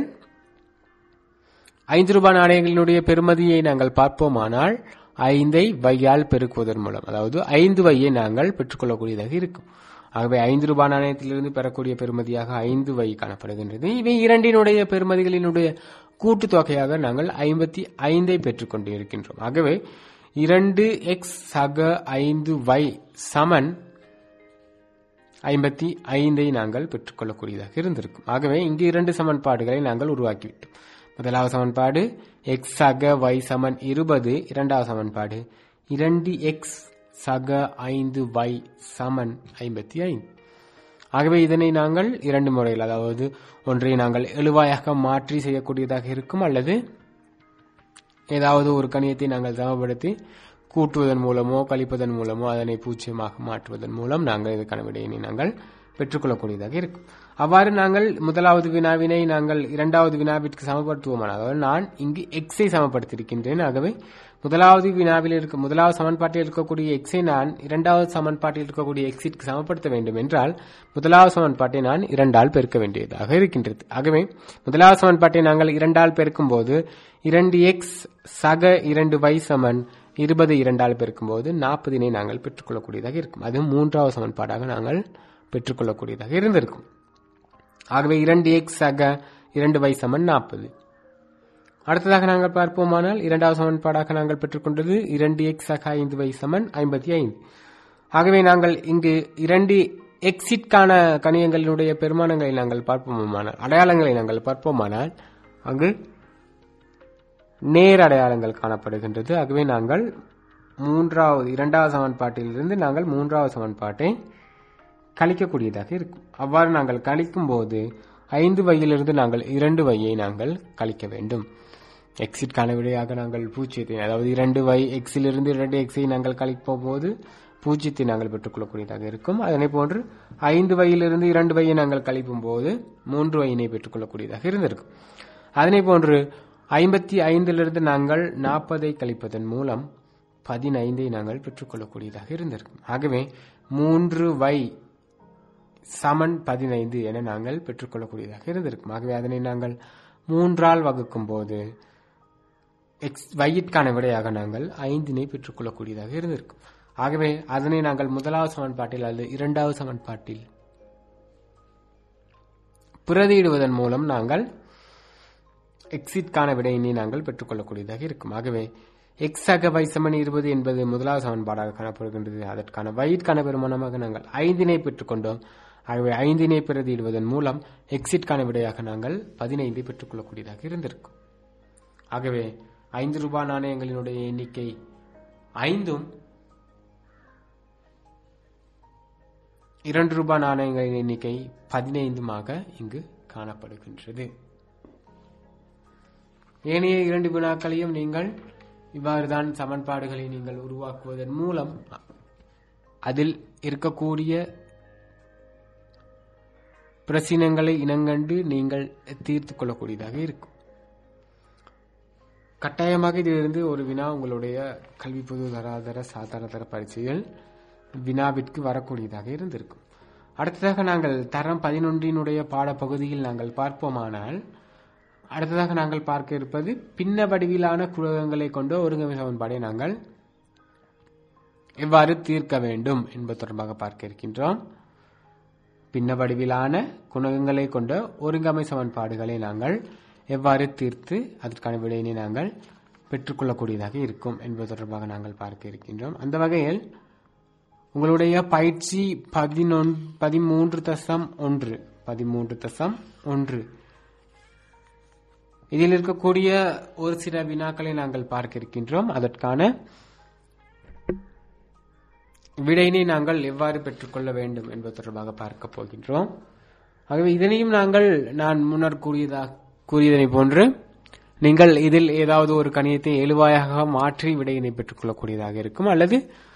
ஐந்து ரூபாய் நாணயங்களினுடைய பெறுமதியை நாங்கள் பார்ப்போமானால் ஐந்தை வையால் பெருக்குவதன் மூலம் அதாவது ஐந்து வையை நாங்கள் பெற்றுக்கொள்ளக்கூடியதாக இருக்கும் ஆகவே ஐந்து ரூபாய் நாணயத்திலிருந்து பெறக்கூடிய பெறுமதியாக ஐந்து வை காணப்படுகின்றது இவை இரண்டினுடைய பெறுமதிகளினுடைய கூட்டுத்தொகையாக நாங்கள் ஐம்பத்தி ஐந்தை பெற்றுக்கொண்டு இருக்கின்றோம் ஆகவே இரண்டு எக்ஸ் சக ஐந்து வை சமன் ஐம்பத்தி ஐந்தை நாங்கள் பெற்றுக்கொள்ளக்கூடியதாக இருந்திருக்கும் ஆகவே இங்கு இரண்டு சமன்பாடுகளை நாங்கள் உருவாக்கிவிட்டோம் முதலாவது சமன்பாடு எக்ஸ் சக y சமன் இருபது இரண்டாவது சமன்பாடு இரண்டு எக்ஸ் சக ஐந்து y சமன் ஐம்பத்தி ஐந்து ஆகவே இதனை நாங்கள் இரண்டு முறையில் அதாவது ஒன்றை நாங்கள் எழுவாயாக மாற்றி செய்யக்கூடியதாக இருக்கும் அல்லது ஏதாவது ஒரு கணியத்தை நாங்கள் சமப்படுத்தி கூட்டுவதன் மூலமோ கழிப்பதன் மூலமோ அதனை பூஜ்ஜியமாக மாற்றுவதன் மூலம் நாங்கள் இதுக்கான விடையினை நாங்கள் பெற்றுக்கொள்ளக்கூடியதாக இருக்கும் அவ்வாறு நாங்கள் முதலாவது வினாவினை நாங்கள் இரண்டாவது வினாவிற்கு சமப்படுத்துவோமானால் அதாவது நான் இங்கு எக்ஸை சமப்படுத்தியிருக்கின்றேன் ஆகவே முதலாவது வினாவில் இருக்க முதலாவது சமன்பாட்டில் இருக்கக்கூடிய எக்ஸை நான் இரண்டாவது சமன்பாட்டில் இருக்கக்கூடிய எக்ஸிற்கு சமப்படுத்த வேண்டும் என்றால் முதலாவது சமன்பாட்டை நான் இரண்டால் பெருக்க வேண்டியதாக இருக்கின்றது ஆகவே முதலாவது சமன்பாட்டை நாங்கள் இரண்டால் பெருக்கும் போது இரண்டு எக்ஸ் சக இரண்டு y சமன் இருபது இரண்டால் பெருக்கும்போது நாற்பதினை நாங்கள் பெற்றுக்கொள்ளக்கூடியதாக இருக்கும் அது மூன்றாவது சமன்பாடாக நாங்கள் பெற்றுக்கொள்ளக்கூடியதாக இருந்திருக்கும் ஆகவே இரண்டு எக்ஸ் சக இரண்டு y சமன் நாற்பது அடுத்ததாக நாங்கள் பார்ப்போமானால் இரண்டாவது சமன்பாடாக நாங்கள் பெற்றுக்கொண்டது இரண்டு எக்ஸ் சக ஐந்து y சமன் ஐம்பத்தி ஐந்து ஆகவே நாங்கள் இங்கு இரண்டு எக்ஸிட்கான கணியங்களினுடைய பெருமானங்களை நாங்கள் பார்ப்போமானால் அடையாளங்களை நாங்கள் பார்ப்போமானால் அங்கு நேர் அடையாளங்கள் காணப்படுகின்றது ஆகவே நாங்கள் மூன்றாவது இரண்டாவது சமன்பாட்டிலிருந்து நாங்கள் மூன்றாவது சமன்பாட்டை கழிக்கக்கூடியதாக இருக்கும் அவ்வாறு நாங்கள் கழிக்கும் போது ஐந்து வையிலிருந்து நாங்கள் இரண்டு வையை நாங்கள் கழிக்க வேண்டும் எக்ஸிட்கான விடையாக நாங்கள் பூஜ்ஜியத்தை அதாவது இரண்டு வை எக்ஸிலிருந்து இரண்டு எக்ஸை நாங்கள் கழிக்கும் போது பூஜ்ஜியத்தை நாங்கள் பெற்றுக்கொள்ளக்கூடியதாக இருக்கும் அதனை போன்று ஐந்து வையிலிருந்து இரண்டு வையை நாங்கள் கழிக்கும் போது மூன்று வையினை பெற்றுக்கொள்ளக்கூடியதாக இருந்திருக்கும் அதனை போன்று ஐம்பத்தி ஐந்திலிருந்து நாங்கள் நாற்பதை கழிப்பதன் மூலம் பதினைந்தை நாங்கள் பெற்றுக்கொள்ளக்கூடியதாக இருந்திருக்கும் ஆகவே மூன்று வை சமன் பதினைந்து என நாங்கள் பெற்றுக்கொள்ளக்கூடியதாக இருந்திருக்கும் ஆகவே அதனை நாங்கள் மூன்றால் வகுக்கும் போது எக்ஸ் வையிற்கான விடையாக நாங்கள் ஐந்தினை பெற்றுக்கொள்ளக்கூடியதாக இருந்திருக்கும் ஆகவே அதனை நாங்கள் முதலாவது சமன்பாட்டில் அல்லது இரண்டாவது சமன்பாட்டில் பிரதியிடுவதன் மூலம் நாங்கள் எக்ஸிட்கான விடையினை நாங்கள் பெற்றுக்கொள்ளக்கூடியதாக இருக்கும் ஆகவே எக்ஸ் அக வை சமன் இருபது என்பது முதலாவது சமன்பாடாக காணப்படுகின்றது அதற்கான வயிற்கான பெருமானமாக நாங்கள் ஐந்தினை பெற்றுக்கொண்டோம் ஆகவே ஐந்தினை பிரதியிடுவதன் மூலம் எக்ஸிட்கான விடையாக நாங்கள் பதினைந்தை பெற்றுக்கொள்ளக்கூடியதாக இருந்திருக்கும் ஆகவே ஐந்து ரூபாய் நாணயங்களினுடைய எண்ணிக்கை ஐந்தும் இரண்டு ரூபாய் நாணயங்களின் எண்ணிக்கை பதினைந்துமாக இங்கு காணப்படுகின்றது ஏனைய இரண்டு வினாக்களையும் நீங்கள் இவ்வாறுதான் சமன்பாடுகளை நீங்கள் உருவாக்குவதன் மூலம் அதில் இருக்கக்கூடிய பிரச்சனைகளை இனங்கண்டு நீங்கள் தீர்த்து கொள்ளக்கூடியதாக இருக்கும் கட்டாயமாக இதிலிருந்து ஒரு வினா உங்களுடைய கல்வி பொது தராதர சாதாரண தர பரீட்சையில் வினாவிற்கு வரக்கூடியதாக இருந்திருக்கும் அடுத்ததாக நாங்கள் தரம் பதினொன்றினுடைய பாடப்பகுதியில் நாங்கள் பார்ப்போமானால் அடுத்ததாக நாங்கள் பார்க்க இருப்பது பின்ன வடிவிலான குழகங்களை கொண்ட ஒருங்கமை சமன்பாடை நாங்கள் எவ்வாறு தீர்க்க வேண்டும் என்பது தொடர்பாக பார்க்க இருக்கின்றோம் பின்ன வடிவிலான குணகங்களை கொண்ட ஒருங்கமை சமன்பாடுகளை நாங்கள் எவ்வாறு தீர்த்து அதற்கான விடையினை நாங்கள் பெற்றுக்கொள்ளக்கூடியதாக இருக்கும் என்பது தொடர்பாக நாங்கள் பார்க்க இருக்கின்றோம் அந்த வகையில் உங்களுடைய பயிற்சி பதினொன் பதிமூன்று தசம் ஒன்று பதிமூன்று தசம் ஒன்று இதில் இருக்கக்கூடிய ஒரு சில வினாக்களை நாங்கள் பார்க்க இருக்கின்றோம் அதற்கான விடையினை நாங்கள் எவ்வாறு பெற்றுக்கொள்ள வேண்டும் என்பது தொடர்பாக பார்க்க போகின்றோம் ஆகவே இதனையும் நாங்கள் நான் முன்னர் கூறியதா கூறியதனை போன்று நீங்கள் இதில் ஏதாவது ஒரு கணியத்தை எழுவாயாக மாற்றி விடையினை பெற்றுக்கொள்ளக்கூடியதாக இருக்கும் அல்லது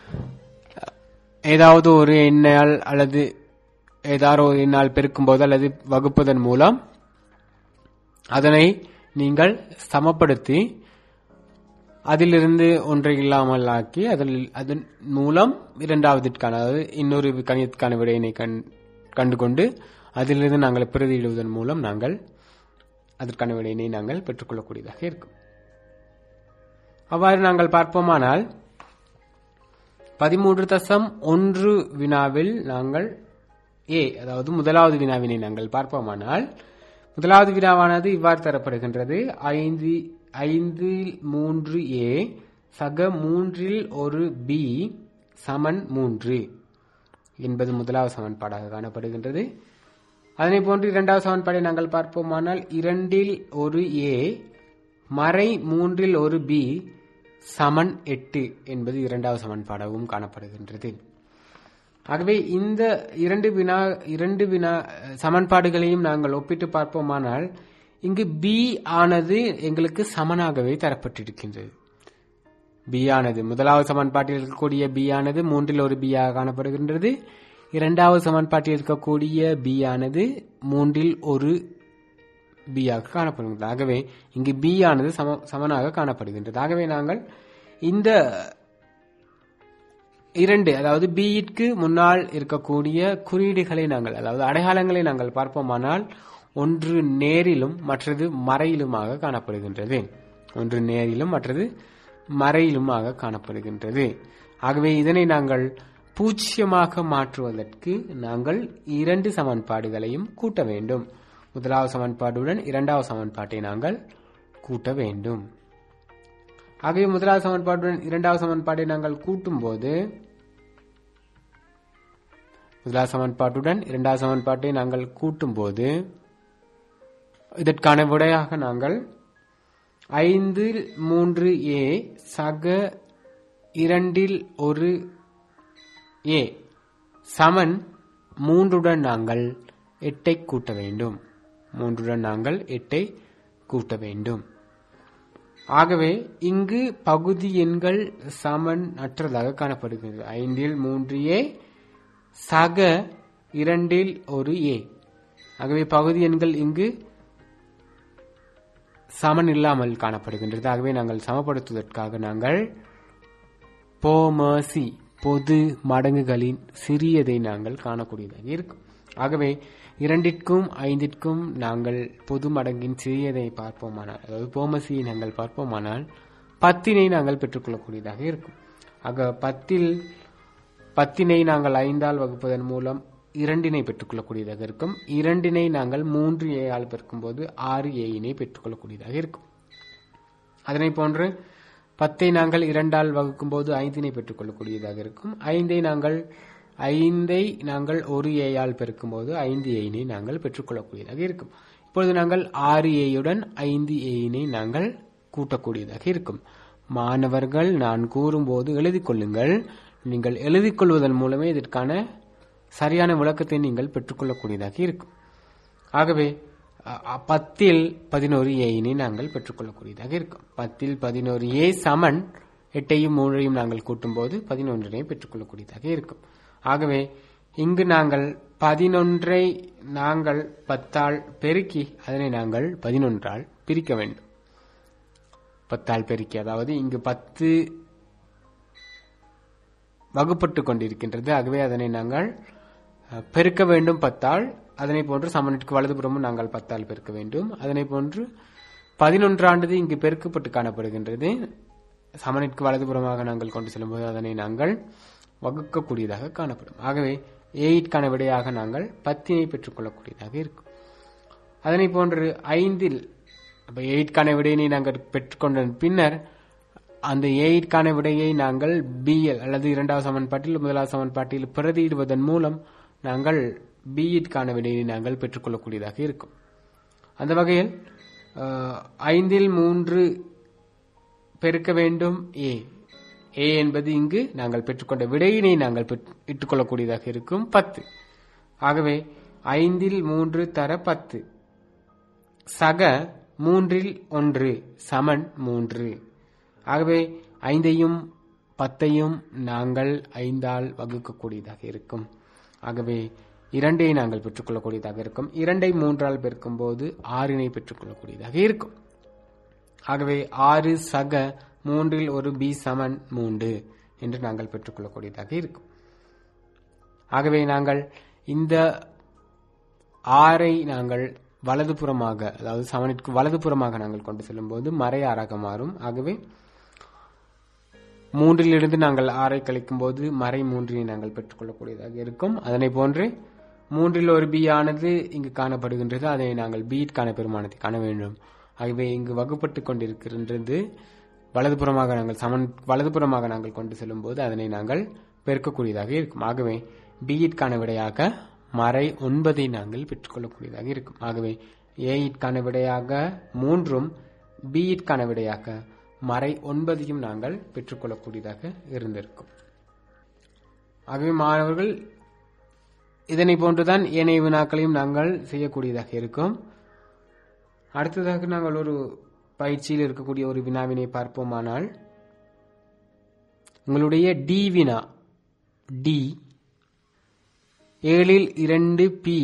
ஏதாவது ஒரு எண்ணால் அல்லது ஏதாவது ஒரு எண்ணால் பெருக்கும்போது அல்லது வகுப்பதன் மூலம் அதனை நீங்கள் சமப்படுத்தி அதிலிருந்து ஒன்றை இல்லாமல் ஆக்கி அதில் அதன் மூலம் இரண்டாவதிற்கான அதாவது இன்னொரு கணிதத்துக்கான விடையினை கண் கண்டுகொண்டு அதிலிருந்து நாங்கள் பிரதியிடுவதன் மூலம் நாங்கள் அதற்கான விடையினை நாங்கள் பெற்றுக்கொள்ளக்கூடியதாக இருக்கும் அவ்வாறு நாங்கள் பார்ப்போமானால் பதிமூன்று தசம் ஒன்று வினாவில் நாங்கள் ஏ அதாவது முதலாவது வினாவினை நாங்கள் பார்ப்போமானால் முதலாவது வினாவானது இவ்வாறு தரப்படுகின்றது ஐந்து ஐந்தில் மூன்று ஏ சக மூன்றில் ஒரு பி சமன் மூன்று என்பது முதலாவது சமன்பாடாக காணப்படுகின்றது அதனை போன்று இரண்டாவது சமன்பாடை நாங்கள் பார்ப்போமானால் இரண்டில் ஒரு ஏ மறை மூன்றில் ஒரு பி சமன் எட்டு என்பது இரண்டாவது சமன்பாடாகவும் காணப்படுகின்றது ஆகவே இந்த இரண்டு வினா இரண்டு வினா சமன்பாடுகளையும் நாங்கள் ஒப்பிட்டு பார்ப்போமானால் இங்கு பி ஆனது எங்களுக்கு சமனாகவே தரப்பட்டிருக்கின்றது பி ஆனது முதலாவது சமன்பாட்டில் இருக்கக்கூடிய பி ஆனது மூன்றில் ஒரு பி ஆக காணப்படுகின்றது இரண்டாவது சமன்பாட்டில் இருக்கக்கூடிய b ஆனது மூன்றில் ஒரு b ஆக காணப்படுகின்றது ஆகவே இங்கு b ஆனது சம சமனாக காணப்படுகின்றது ஆகவே நாங்கள் இந்த இரண்டு அதாவது பியிற்கு முன்னால் இருக்கக்கூடிய குறியீடுகளை நாங்கள் அதாவது அடையாளங்களை நாங்கள் பார்ப்போமானால் ஒன்று நேரிலும் மற்றது மறையிலுமாக காணப்படுகின்றது ஒன்று நேரிலும் மற்றது மறையிலுமாக காணப்படுகின்றது ஆகவே இதனை நாங்கள் பூஜ்ஜியமாக மாற்றுவதற்கு நாங்கள் இரண்டு சமன்பாடுகளையும் கூட்ட வேண்டும் முதலாவது சமன்பாடுடன் இரண்டாவது சமன்பாட்டை நாங்கள் கூட்ட வேண்டும் ஆகவே முதலாவது சமன்பாட்டுடன் இரண்டாவது சமன்பாட்டை நாங்கள் கூட்டும்போது முதலாவது சமன்பாட்டுடன் இரண்டாவது சமன்பாட்டை நாங்கள் கூட்டும்போது இதற்கான விடையாக நாங்கள் ஐந்தில் மூன்று ஏ சக இரண்டில் ஒரு ஏ சமன் மூன்றுடன் நாங்கள் எட்டை கூட்ட வேண்டும் மூன்றுடன் நாங்கள் எட்டை கூட்ட வேண்டும் ஆகவே இங்கு பகுதி எண்கள் சமன் அற்றதாக காணப்படுகிறது ஐந்தில் மூன்று ஏ சக இரண்டில் ஒரு ஏ ஆகவே பகுதி எண்கள் இங்கு சமன் இல்லாமல் காணப்படுகின்றது ஆகவே நாங்கள் சமப்படுத்துவதற்காக நாங்கள் போமசி பொது மடங்குகளின் சிறியதை நாங்கள் காணக்கூடியதாக இருக்கும் ஆகவே இரண்டிற்கும் ஐந்திற்கும் நாங்கள் பொது மடங்கின் சிறியதை பார்ப்போமானால் அதாவது போமசியை நாங்கள் பார்ப்போமானால் பத்தினை நாங்கள் பெற்றுக்கொள்ளக்கூடியதாக இருக்கும் ஆக பத்தில் பத்தினை நாங்கள் ஐந்தால் வகுப்பதன் மூலம் இரண்டினை பெற்றுக்கொள்ளக்கூடியதாக இருக்கும் இரண்டினை நாங்கள் மூன்று ஏ ஆல் பெருக்கும்போது ஆறு ஏயினை பெற்றுக்கொள்ளக்கூடியதாக இருக்கும் அதனை போன்று பத்தை நாங்கள் இரண்டால் வகுக்கும் போது ஐந்தினை பெற்றுக்கொள்ளக்கூடியதாக இருக்கும் ஐந்தை நாங்கள் ஐந்தை நாங்கள் ஒரு ஏயால் பெருக்கும்போது ஐந்து ஏயினை நாங்கள் பெற்றுக்கொள்ளக்கூடியதாக இருக்கும் இப்பொழுது நாங்கள் ஆறு ஏயுடன் ஐந்து ஏயினை நாங்கள் கூட்டக்கூடியதாக இருக்கும் மாணவர்கள் நான் கூறும்போது எழுதிக் கொள்ளுங்கள் நீங்கள் எழுதிக் கொள்வதன் மூலமே இதற்கான சரியான விளக்கத்தை நீங்கள் பெற்றுக்கொள்ளக்கூடியதாக இருக்கும் ஆகவே அ- அ- பத்தில் பதினோரு ஏயினை நாங்கள் பெற்றுக்கொள்ளக்கூடியதாக இருக்கும் பத்தில் பதினோரு ஏ சமன் எட்டையும் மூன்றையும் நாங்கள் கூட்டும்போது பதினொன்றினை பெற்றுக்கொள்ளக்கூடியதாக இருக்கும் ஆகவே இங்கு நாங்கள் பதினொன்றை நாங்கள் பத்தால் பெருக்கி அதனை நாங்கள் பதினொன்றால் பிரிக்க வேண்டும் பத்தால் பெருக்கி அதாவது இங்கு பத்து வகுப்பட்டு கொண்டிருக்கின்றது ஆகவே அதனை நாங்கள் அஹ், பெருக்க வேண்டும் பத்தால் அதனை போன்று சமனிற்கு வலதுபுறமும் நாங்கள் பத்தால் பெருக்க வேண்டும் அதனை போன்று பதினொன்றாண்டது இங்கு பெருக்கப்பட்டு காணப்படுகின்றது சமனிற்கு வலதுபுறமாக நாங்கள் கொண்டு செல்லும்போது அதனை நாங்கள் வகுக்கக்கூடியதாக காணப்படும் ஆகவே எயிட்கான விடையாக நாங்கள் பத்தினை பெற்றுக்கொள்ளக்கூடியதாக இருக்கும் அதனை போன்று ஐந்தில் அப்ப எயிட்கான விடையினை நாங்கள் பெற்றுக்கொண்ட பின்னர் அந்த எயிட்கான விடையை நாங்கள் பிஎல் அல்லது இரண்டாவது சமன்பாட்டில் முதலாவது சமன்பாட்டில் பிரதியிடுவதன் மூலம் நாங்கள் பிஇட்கான விடையை நாங்கள் பெற்றுக்கொள்ளக்கூடியதாக இருக்கும் அந்த வகையில் அஹ், ஐந்தில் மூன்று பெருக்க வேண்டும் ஏ ஏ என்பது இங்கு நாங்கள் பெற்றுக்கொண்ட விடையினை நாங்கள் பெற்று- இட்டுக்கொள்ளக்கூடியதாக இருக்கும் பத்து ஆகவே ஐந்தில் மூன்று தர பத்து சக மூன்றில் ஒன்று சமன் மூன்று ஆகவே ஐந்தையும் பத்தையும் நாங்கள் ஐந்தால் வகுக்கக்கூடியதாக இருக்கும் ஆகவே இரண்டை நாங்கள் பெற்றுக்கொள்ளக்கூடியதாக இருக்கும் இரண்டை மூன்றால் பெருக்கும்போது ஆறினை பெற்றுக்கொள்ளக்கூடியதாக இருக்கும் ஆகவே ஆறு சக மூன்றில் ஒரு பி சமன் மூன்று என்று நாங்கள் பெற்றுக்கொள்ளக்கூடியதாக இருக்கும் ஆகவே நாங்கள் இந்த ஆறை நாங்கள் வலதுபுறமாக அதாவது சமனிற்கு வலதுபுறமாக நாங்கள் கொண்டு செல்லும்போது மறை ஆறாக மாறும் ஆகவே மூன்றிலிருந்து நாங்கள் ஆறை கழிக்கும் போது மறை மூன்றினை நாங்கள் பெற்றுக்கொள்ளக்கூடியதாக இருக்கும் அதனை போன்று மூன்றில் ஒரு பி ஆனது இங்கு காணப்படுகின்றது அதை நாங்கள் பீட்கான பெருமானத்தை காண வேண்டும் ஆகவே இங்கு வகுப்பட்டு கொண்டிருக்கின்றது வலதுபுறமாக நாங்கள் சமன் வலதுபுறமாக நாங்கள் கொண்டு செல்லும் போது அதனை நாங்கள் பெருக்கக்கூடியதாக இருக்கும் ஆகவே பிஇட்கான விடையாக மறை ஒன்பதை நாங்கள் பெற்றுக்கொள்ளக்கூடியதாக இருக்கும் ஆகவே ஏஇட்கான விடையாக மூன்றும் பிஇட்கான விடையாக மறை ஒன்பதையும் நாங்கள் பெற்றுக்கொள்ளக்கூடியதாக இருந்திருக்கும் ஆகவே மாணவர்கள் இதனை போன்றுதான் ஏனைய வினாக்களையும் நாங்கள் செய்யக்கூடியதாக இருக்கும் அடுத்ததாக நாங்கள் ஒரு பயிற்சியில் இருக்கக்கூடிய ஒரு வினாவினை பார்ப்போமானால் உங்களுடைய டி வினா டி ஏழில் இரண்டு பி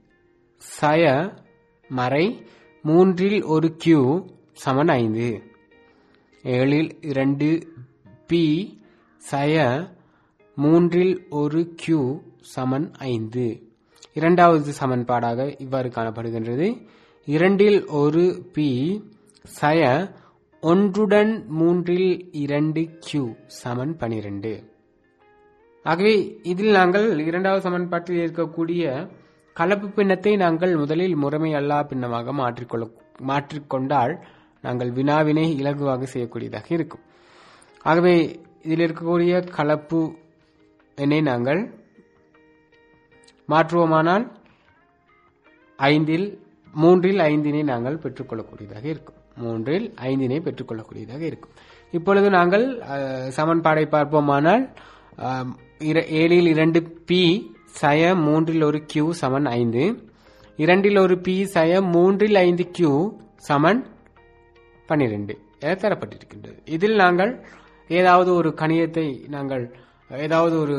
சய மறை மூன்றில் ஒரு கியூ சமன் ஐந்து ஏழில் இரண்டு பி சய மூன்றில் ஒரு கியூ சமன் ஐந்து இரண்டாவது சமன்பாடாக இவ்வாறு காணப்படுகின்றது இரண்டில் ஒரு பி சய ஒன்றுடன் மூன்றில் இரண்டு கியூ சமன் பனிரெண்டு ஆகவே இதில் நாங்கள் இரண்டாவது சமன்பாட்டில் இருக்கக்கூடிய கலப்பு பின்னத்தை நாங்கள் முதலில் முறைமை அல்லா பின்னமாக மாற்றிக்கொள்ள மாற்றிக்கொண்டால் நாங்கள் வினாவினை இலகுவாக செய்யக்கூடியதாக இருக்கும் ஆகவே இதில் இருக்கக்கூடிய கலப்பு எண்ணை நாங்கள் மாற்றுவோமானால் ஐந்தில் மூன்றில் ஐந்தினை நாங்கள் பெற்றுக்கொள்ளக்கூடியதாக இருக்கும் மூன்றில் ஐந்தினை பெற்றுக்கொள்ளக்கூடியதாக இருக்கும் இப்பொழுது நாங்கள் அஹ், சமன்பாடை பார்ப்போமானால் அஹ், இர- ஏழில் இரண்டு பி சய மூன்றில் ஒரு கியூ சமன் ஐந்து இரண்டில் ஒரு பி சய மூன்றில் ஐந்து கியூ சமன் பன்னிரண்டு என தரப்பட்டிருக்கின்றது இதில் நாங்கள் ஏதாவது ஒரு கணியத்தை நாங்கள் ஏதாவது ஒரு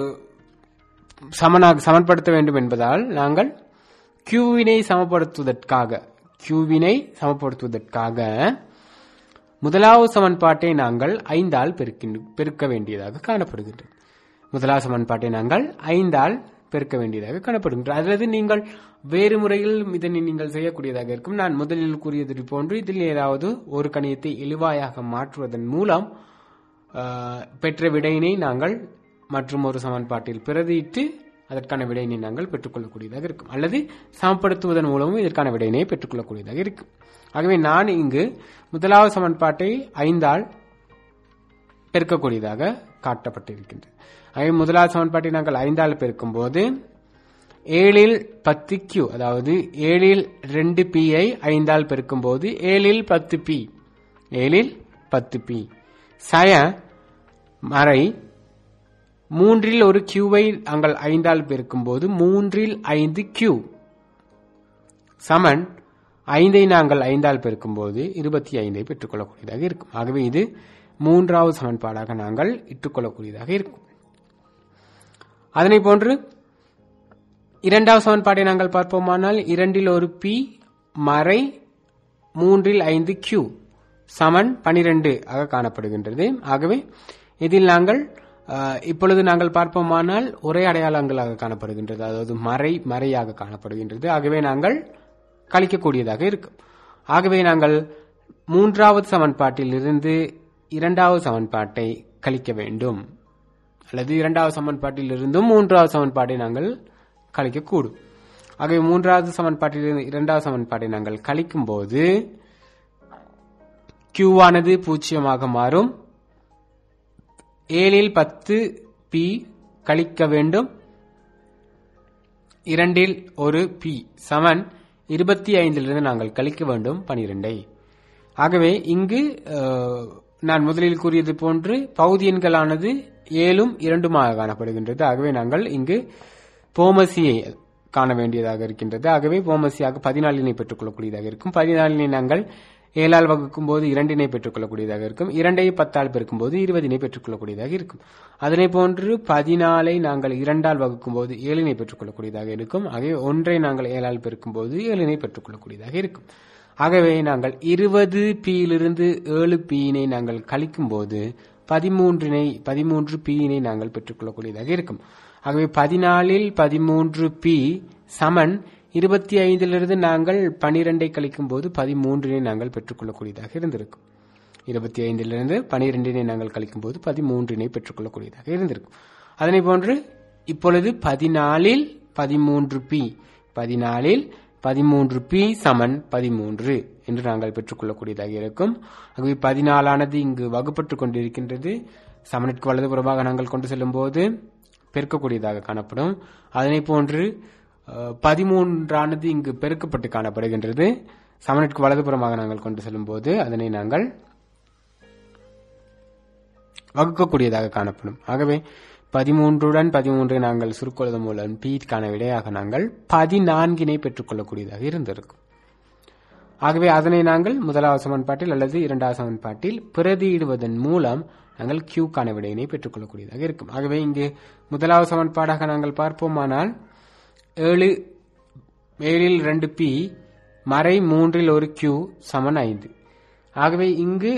சமனாக சமன்படுத்த வேண்டும் என்பதால் நாங்கள் கியூவினை சமப்படுத்துவதற்காக கியூவினை சமப்படுத்துவதற்காக முதலாவது சமன்பாட்டை நாங்கள் ஐந்தால் பெருக்கின்- பெருக்க வேண்டியதாக காணப்படுகின்றது முதலாவது சமன்பாட்டை நாங்கள் ஐந்தால் பெருக்க வேண்டியதாக காணப்படுகின்றது அல்லது நீங்கள் வேறு முறையில் இதனை நீங்கள் செய்யக்கூடியதாக இருக்கும் நான் முதலில் கூறியது போன்று இதில் ஏதாவது ஒரு கணியத்தை இழிவாயாக மாற்றுவதன் மூலம் ஆஹ், பெற்ற விடையினை நாங்கள் மற்றும் ஒரு சமன்பாட்டில் பிரதியிட்டு அதற்கான விடையினை நாங்கள் பெற்றுக்கொள்ளக்கூடியதாக இருக்கும் அல்லது சமப்படுத்துவதன் மூலமும் இதற்கான விடையினை பெற்றுக்கொள்ளக்கூடியதாக இருக்கும் ஆகவே நான் இங்கு முதலாவது சமன்பாட்டை ஐந்தால் பெருக்கக்கூடியதாக காட்டப்பட்டிருக்கின்றது ஆகவே முதலாவது சமன்பாட்டை நாங்கள் ஐந்தால் பெருக்கும் போது ஏழில் பத்து கியூ அதாவது ஏழில் ரெண்டு பி ஐ ஐந்தால் பெருக்கும் போது ஏழில் பத்து பி ஏழில் பத்து பி சய மறை மூன்றில் ஒரு கியூவை நாங்கள் ஐந்தால் பெருக்கும் போது மூன்றில் ஐந்து கியூ சமன் ஐந்தை நாங்கள் ஐந்தால் பெருக்கும்போது இருபத்தி ஐந்தை பெற்றுக்கொள்ளக்கூடியதாக இருக்கும் ஆகவே இது மூன்றாவது சமன்பாடாக நாங்கள் இட்டுக்கொள்ளக்கூடியதாக இருக்கும் அதனை போன்று இரண்டாவது சமன்பாட்டை நாங்கள் பார்ப்போமானால் இரண்டில் ஒரு பி மறை மூன்றில் ஐந்து கியூ சமன் பனிரெண்டு ஆக காணப்படுகின்றது ஆகவே இதில் நாங்கள் அஹ், இப்பொழுது நாங்கள் பார்ப்போமானால் ஒரே அடையாளங்களாக காணப்படுகின்றது அதாவது மறை மறையாக காணப்படுகின்றது ஆகவே நாங்கள் கழிக்கக்கூடியதாக இருக்கும் ஆகவே நாங்கள் மூன்றாவது சமன்பாட்டில் இருந்து இரண்டாவது சமன்பாட்டை கழிக்க வேண்டும் அல்லது இரண்டாவது சமன்பாட்டில் இருந்தும் மூன்றாவது சமன்பாட்டை நாங்கள் கழிக்கக்கூடும் ஆகவே மூன்றாவது சமன்பாட்டில் இருந்து இரண்டாவது சமன்பாட்டை நாங்கள் கழிக்கும் போது கியூவானது பூஜ்ஜியமாக மாறும் ஏழில் பத்து பி கழிக்க வேண்டும் இரண்டில் ஒரு பி சமன் இருபத்தி ஐந்திலிருந்து நாங்கள் கழிக்க வேண்டும் பனிரெண்டை ஆகவே இங்கு அஹ், நான் முதலில் கூறியது போன்று பகுதி எண்களானது ஏழும் இரண்டுமாக காணப்படுகின்றது ஆகவே நாங்கள் இங்கு போமசியை காண வேண்டியதாக இருக்கின்றது ஆகவே போமசியாக பதினாலினை பெற்றுக்கொள்ளக்கூடியதாக இருக்கும் பதினாலினை நாங்கள் ஏழால் வகுக்கும் போது இரண்டினை பெற்றுக்கொள்ளக்கூடியதாக இருக்கும் இரண்டை பத்தால் பெருக்கும் போது இருபதினை பெற்றுக்கொள்ளக்கூடியதாக இருக்கும் அதனை போன்று பதினாலை நாங்கள் இரண்டால் வகுக்கும் போது ஏழினை பெற்றுக்கொள்ளக்கூடியதாக இருக்கும் ஆகவே ஒன்றை நாங்கள் ஏழால் பெருக்கும் போது ஏழினை பெற்றுக்கொள்ளக்கூடியதாக இருக்கும் ஆகவே நாங்கள் இருபது பியிலிருந்து ஏழு பியினை நாங்கள் கழிக்கும் போது பதிமூன்றினை பதிமூன்று பியினை நாங்கள் பெற்றுக்கொள்ளக்கூடியதாக இருக்கும் ஆகவே பதினாலில் பதிமூன்று பி சமன் இருபத்தி ஐந்திலிருந்து நாங்கள் பனிரெண்டை கழிக்கும் போது பதிமூன்றினை நாங்கள் பெற்றுக்கொள்ளக்கூடியதாக இருந்திருக்கும் இருபத்தி ஐந்திலிருந்து பனிரெண்டினை நாங்கள் கழிக்கும் போது பதிமூன்றினை பெற்றுக்கொள்ளக்கூடியதாக இருந்திருக்கும் அதனை போன்று இப்பொழுது பதினாலில் பதிமூன்று பி பதினாலில் பதிமூன்று பி சமன் பதிமூன்று என்று நாங்கள் பெற்றுக்கொள்ளக்கூடியதாக இருக்கும் ஆகவே பதினாலானது இங்கு வகுப்பட்டுக் கொண்டிருக்கின்றது சமனிற்கு வலதுபுறமாக நாங்கள் கொண்டு செல்லும் போது பெருக்கக்கூடியதாக காணப்படும் அதனை போன்று அஹ், பதிமூன்றானது இங்கு பெருக்கப்பட்டு காணப்படுகின்றது சமனிற்கு வலதுபுறமாக நாங்கள் கொண்டு செல்லும் போது அதனை நாங்கள் வகுக்கக்கூடியதாக காணப்படும் ஆகவே பதிமூன்றுடன் பதிமூன்றை நாங்கள் சுருக்கொள்வது மூலம் பீட்கான விடையாக நாங்கள் பதினான்கினை பெற்றுக்கொள்ளக்கூடியதாக இருந்திருக்கும் ஆகவே அதனை நாங்கள் முதலாவது சமன்பாட்டில் அல்லது இரண்டாவது சமன்பாட்டில் பிரதியிடுவதன் மூலம் நாங்கள் கியூக்கான விடையினை பெற்றுக்கொள்ளக்கூடியதாக இருக்கும் ஆகவே இங்கு முதலாவது சமன்பாடாக நாங்கள் பார்ப்போமானால் ஏழு ஏழில் ரெண்டு பி மறை மூன்றில் ஒரு கியூ சமன் ஐந்து ஆகவே இங்கு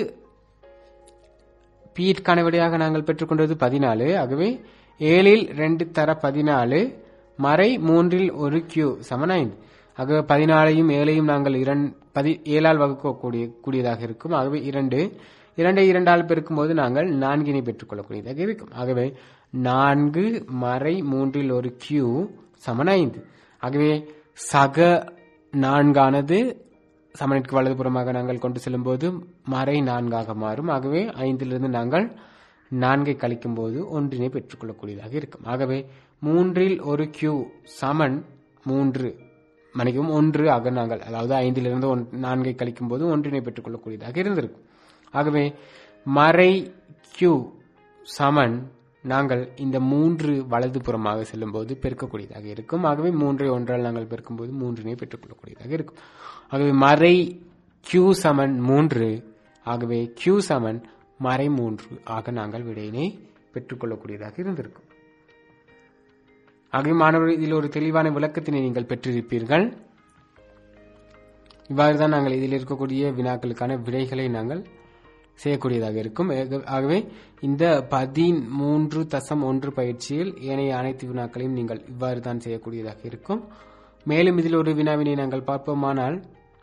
பீற்கான விடையாக நாங்கள் பெற்றுக்கொண்டது பதினாலு ஆகவே ஏழில் ரெண்டு தர பதினாலு மறை மூன்றில் ஒரு கியூ சமன் ஐந்து ஆகவே பதினாலையும் ஏழையும் நாங்கள் இரண்டு பதி ஏழால் வகுக்கக்கூடிய கூடியதாக இருக்கும் ஆகவே இரண்டு இரண்டை இரண்டால் பெருக்கும்போது நாங்கள் நான்கினை பெற்றுக்கொள்ளக்கூடியதாக இருக்கும் ஆகவே நான்கு மறை மூன்றில் ஒரு கியூ சமன் ஐந்து ஆகவே சக நான்கானது சமனிற்கு வலதுபுறமாக நாங்கள் கொண்டு செல்லும்போது மறை நான்காக மாறும் ஆகவே ஐந்திலிருந்து நாங்கள் நான்கை கழிக்கும் போது ஒன்றினை பெற்றுக்கொள்ளக்கூடியதாக இருக்கும் ஆகவே மூன்றில் ஒரு கியூ சமன் மூன்று மணிக்கும் ஒன்று ஆக நாங்கள் அதாவது ஐந்திலிருந்து ஒன் நான்கை கழிக்கும் போது ஒன்றினை பெற்றுக்கொள்ளக்கூடியதாக இருந்திருக்கும் ஆகவே மறை கியூ சமன் நாங்கள் இந்த மூன்று வலதுபுறமாக செல்லும்போது பெருக்கக்கூடியதாக இருக்கும் ஆகவே மூன்றை ஒன்றால் நாங்கள் பெருக்கும்போது மூன்றினை பெற்றுக்கொள்ளக்கூடியதாக இருக்கும் ஆகவே மறை கியூ சமன் மூன்று ஆகவே கியூ சமன் மறை மூன்று ஆக நாங்கள் விடையினை பெற்றுக்கொள்ளக்கூடியதாக இருந்திருக்கும் ஆகவே மாணவர்கள் இதில் ஒரு தெளிவான விளக்கத்தினை நீங்கள் பெற்றிருப்பீர்கள் இவ்வாறு தான் நாங்கள் இதில் இருக்கக்கூடிய வினாக்களுக்கான விடைகளை நாங்கள் செய்யக்கூடியதாக இருக்கும் ஏக- ஆகவே இந்த பதிமூன்று தசம் ஒன்று பயிற்சியில் ஏனைய அனைத்து வினாக்களையும் நீங்கள் இவ்வாறு தான் செய்யக்கூடியதாக இருக்கும் மேலும் இதில் ஒரு வினாவினை நாங்கள் பார்ப்போமானால்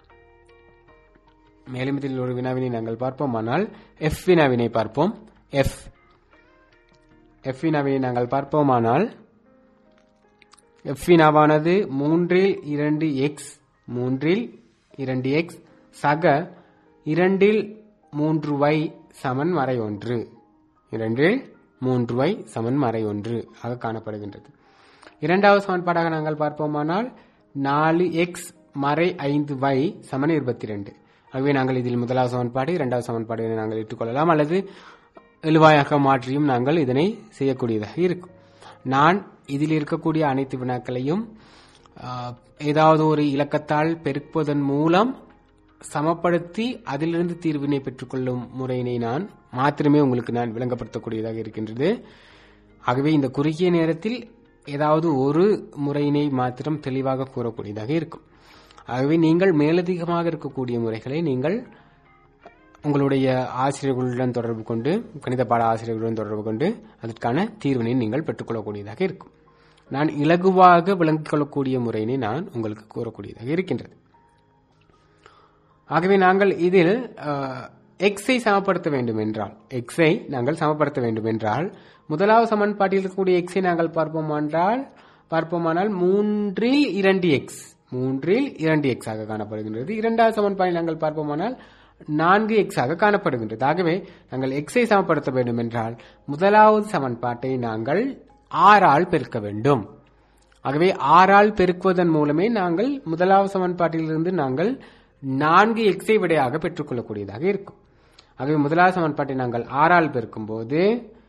மேலும் இதில் ஒரு வினாவினை நாங்கள் பார்ப்போமானால் எஃப் வினாவினை பார்ப்போம் எஃப் எஃப் வினாவினை நாங்கள் பார்ப்போமானால் எஃப் வினாவானது மூன்றில் இரண்டு எக்ஸ் மூன்றில் இரண்டு எக்ஸ் சக இரண்டில் மூன்று y சமன் மறை ஒன்று இரண்டில் மூன்று y சமன் மறை ஒன்று ஆக காணப்படுகின்றது இரண்டாவது சமன்பாடாக நாங்கள் பார்ப்போமானால் நாலு எக்ஸ் மறை ஐந்து y சமன் இருபத்தி ரெண்டு ஆகவே நாங்கள் இதில் முதலாவது சமன்பாடு இரண்டாவது சமன்பாடு என நாங்கள் இட்டுக்கொள்ளலாம் அல்லது எழுவாயாக மாற்றியும் நாங்கள் இதனை செய்யக்கூடியதாக இருக்கும் நான் இதில் இருக்கக்கூடிய அனைத்து வினாக்களையும் ஆஹ், ஏதாவது ஒரு இலக்கத்தால் பெருக்குவதன் மூலம் சமப்படுத்தி அதிலிருந்து தீர்வினை பெற்றுக்கொள்ளும் முறையினை நான் மாத்திரமே உங்களுக்கு நான் விளங்கப்படுத்தக்கூடியதாக இருக்கின்றது ஆகவே இந்த குறுகிய நேரத்தில் ஏதாவது ஒரு முறையினை மாத்திரம் தெளிவாக கூறக்கூடியதாக இருக்கும் ஆகவே நீங்கள் மேலதிகமாக இருக்கக்கூடிய முறைகளை நீங்கள் உங்களுடைய ஆசிரியர்களுடன் தொடர்பு கொண்டு கணித பாட ஆசிரியர்களுடன் தொடர்பு கொண்டு அதற்கான தீர்வினை நீங்கள் பெற்றுக்கொள்ளக்கூடியதாக இருக்கும் நான் இலகுவாக விளங்கிக் கொள்ளக்கூடிய முறையினை நான் உங்களுக்கு கூறக்கூடியதாக இருக்கின்றது ஆகவே நாங்கள் இதில் எக்ஸை சமப்படுத்த வேண்டும் என்றால் எக்ஸை நாங்கள் சமப்படுத்த வேண்டும் என்றால் முதலாவது சமன்பாட்டில் இருக்கக்கூடிய எக்ஸை நாங்கள் பார்ப்போம் என்றால் பார்ப்போமானால் மூன்றில் இரண்டு எக்ஸ் மூன்றில் இரண்டு எக்ஸ் ஆக காணப்படுகின்றது இரண்டாவது சமன்பாட்டில் நாங்கள் பார்ப்போமானால் நான்கு எக்ஸ் ஆக காணப்படுகின்றது ஆகவே நாங்கள் எக்ஸை சமப்படுத்த வேண்டும் என்றால் முதலாவது சமன்பாட்டை நாங்கள் ஆறால் பெருக்க வேண்டும் ஆகவே ஆறால் பெருக்குவதன் மூலமே நாங்கள் முதலாவது சமன்பாட்டிலிருந்து நாங்கள் நான்கு எக்ஸை விடையாக பெற்றுக்கொள்ளக்கூடியதாக இருக்கும் ஆகவே முதலாவது சமன்பாட்டை நாங்கள் ஆறால் பெருக்கும்போது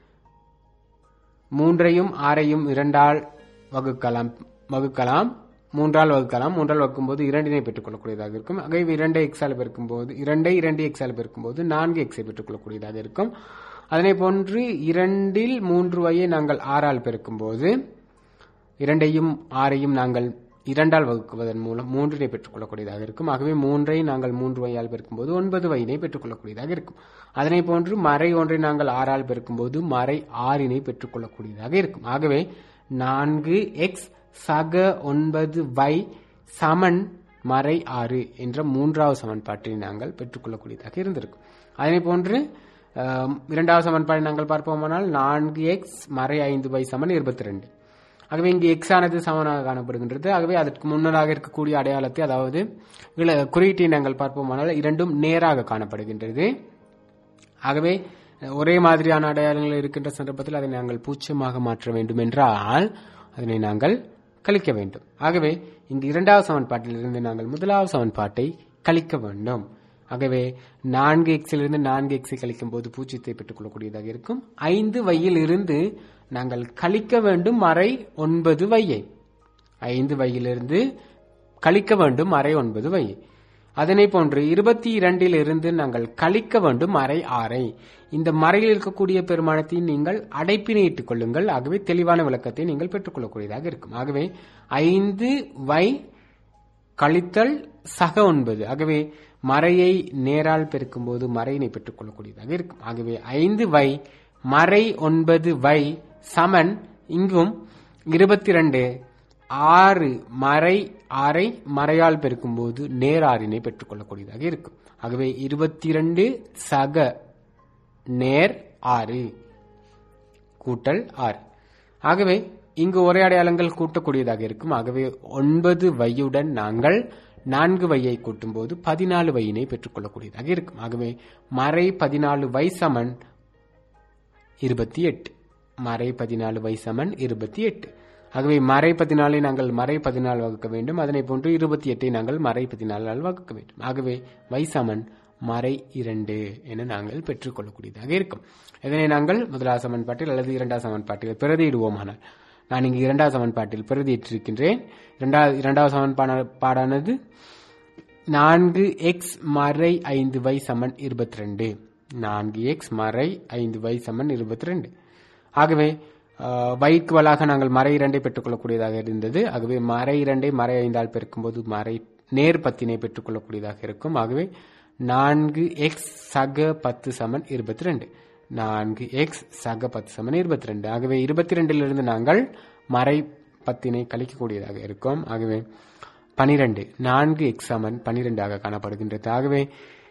மூன்றையும் ஆறையும் இரண்டால் வகுக்கலாம் வகுக்கலாம் மூன்றால் வகுக்கலாம் மூன்றால் வகுக்கும்போது இரண்டினை பெற்றுக்கொள்ளக்கூடியதாக இருக்கும் ஆகவே இரண்டை எக்ஸால் பெருக்கும்போது இரண்டை இரண்டு எக்ஸால் பெருக்கும்போது நான்கு எக்ஸை பெற்றுக்கொள்ளக்கூடியதாக இருக்கும் அதனை போன்று இரண்டில் மூன்று வையை நாங்கள் ஆறால் பெருக்கும்போது இரண்டையும் ஆறையும் நாங்கள் இரண்டால் வகுக்குவதன் மூலம் மூன்றினை பெற்றுக்கொள்ளக்கூடியதாக இருக்கும் ஆகவே மூன்றை நாங்கள் மூன்று வையால் பெருக்கும்போது ஒன்பது வையினை பெற்றுக்கொள்ளக்கூடியதாக இருக்கும் அதனை போன்று மறை ஒன்றை நாங்கள் ஆறால் பெருக்கும்போது மறை ஆறினை பெற்றுக்கொள்ளக்கூடியதாக இருக்கும் ஆகவே நான்கு எக்ஸ் சக ஒன்பது வை சமன் மறை ஆறு என்ற மூன்றாவது சமன்பாட்டை நாங்கள் பெற்றுக்கொள்ளக்கூடியதாக இருந்திருக்கும் அதனை போன்று ஆம், இரண்டாவது சமன்பாட்டை நாங்கள் பார்ப்போமானால் நான்கு எக்ஸ் மறை ஐந்து வை சமன் இருபத்தி ரெண்டு ஆகவே இங்கு எக்ஸ் ஆனது சமனாக காணப்படுகின்றது ஆகவே அதற்கு முன்னதாக இருக்கக்கூடிய அடையாளத்தை அதாவது இல- குறியீட்டை நாங்கள் பார்ப்போமானால் இரண்டும் நேராக காணப்படுகின்றது ஆகவே ஒரே மாதிரியான அடையாளங்கள் இருக்கின்ற சந்தர்ப்பத்தில் அதை நாங்கள் பூச்சியமாக மாற்ற வேண்டும் என்றால் அதனை நாங்கள் கழிக்க வேண்டும் ஆகவே இங்கு இரண்டாவது சமன்பாட்டிலிருந்து நாங்கள் முதலாவது சமன்பாட்டை கழிக்க வேண்டும் ஆகவே நான்கு எக்ஸிலிருந்து நான்கு எக்ஸை கழிக்கும் போது பூஜ்ஜியத்தை பெற்றுக்கொள்ளக்கூடியதாக இருக்கும் ஐந்து வையில் இருந்து நாங்கள் கழிக்க வேண்டும் மறை ஒன்பது வையை ஐந்து வையிலிருந்து கழிக்க வேண்டும் அரை ஒன்பது வை அதனை போன்று இருபத்தி இரண்டில் இருந்து நாங்கள் கழிக்க வேண்டும் மறை ஆறை இந்த மறையில் இருக்கக்கூடிய பெருமானத்தை நீங்கள் அடைப்பினை இட்டுக் கொள்ளுங்கள் ஆகவே தெளிவான விளக்கத்தை நீங்கள் பெற்றுக்கொள்ளக்கூடியதாக இருக்கும் ஆகவே ஐந்து வை கழித்தல் சக ஒன்பது ஆகவே மறையை நேரால் பெருக்கும்போது மறையினை பெற்றுக்கொள்ளக்கூடியதாக இருக்கும் ஆகவே ஐந்து வை மறை ஒன்பது வை சமன் இங்கும் இருபத்தி ரெண்டு ஆறு மறை ஆறை மறையால் பெருக்கும்போது நேராறினை பெற்றுக்கொள்ளக்கூடியதாக இருக்கும் ஆகவே இருபத்தி இரண்டு சக நேர் ஆறு கூட்டல் ஆறு ஆகவே இங்கு ஒரே அடையாளங்கள் கூட்டக்கூடியதாக இருக்கும் ஆகவே ஒன்பது வையுடன் நாங்கள் நான்கு வையை கூட்டும்போது பதினாலு வையினை பெற்றுக்கொள்ளக்கூடியதாக இருக்கும் ஆகவே மறை பதினாலு வை சமன் இருபத்தி எட்டு மறை பதினாலு வை சமன் இருபத்தி எட்டு ஆகவே மறை பதினாலை நாங்கள் மறை பதினாலு வகுக்க வேண்டும் அதனை போன்று இருபத்தி எட்டை நாங்கள் மறை பதினாலால் வகுக்க வேண்டும் ஆகவே வை சமன் மறை இரண்டு என நாங்கள் பெற்றுக்கொள்ளக்கூடியதாக இருக்கும் இதனை நாங்கள் முதலாவது சமன்பாட்டில் அல்லது இரண்டாவது சமன்பாட்டில் பிரதியிடுவோமானால் நான் இங்கு இரண்டாவது சமன்பாட்டில் பிரதியிட்டிருக்கின்றேன் இரண்டாவது இரண்டாவது சமன்பாடானது நான்கு எக்ஸ் மறை ஐந்து வை சமன் இருபத்தி ரெண்டு நான்கு எக்ஸ் மறை ஐந்து வை சமன் இருபத்தி ரெண்டு ஆகவே வைக்கு வளாக நாங்கள் மறை இரண்டை பெற்றுக்கொள்ளக்கூடியதாக இருந்தது ஆகவே மறை இரண்டை மறை ஐந்தால் பெருக்கும்போது மறை நேர் பத்தினை பெற்றுக்கொள்ளக்கூடியதாக இருக்கும் ஆகவே நான்கு எக்ஸ் சக பத்து சமன் இருபத்தி ரெண்டு நான்கு எக்ஸ் சக பத்து சமன் இருபத்தி ரெண்டு ஆகவே இருபத்தி ரெண்டிலிருந்து நாங்கள் மறை பத்தினை கழிக்கக்கூடியதாக இருக்கும் ஆகவே பனிரெண்டு நான்கு எக்ஸ் சமன் பனிரெண்டாக காணப்படுகின்றது ஆகவே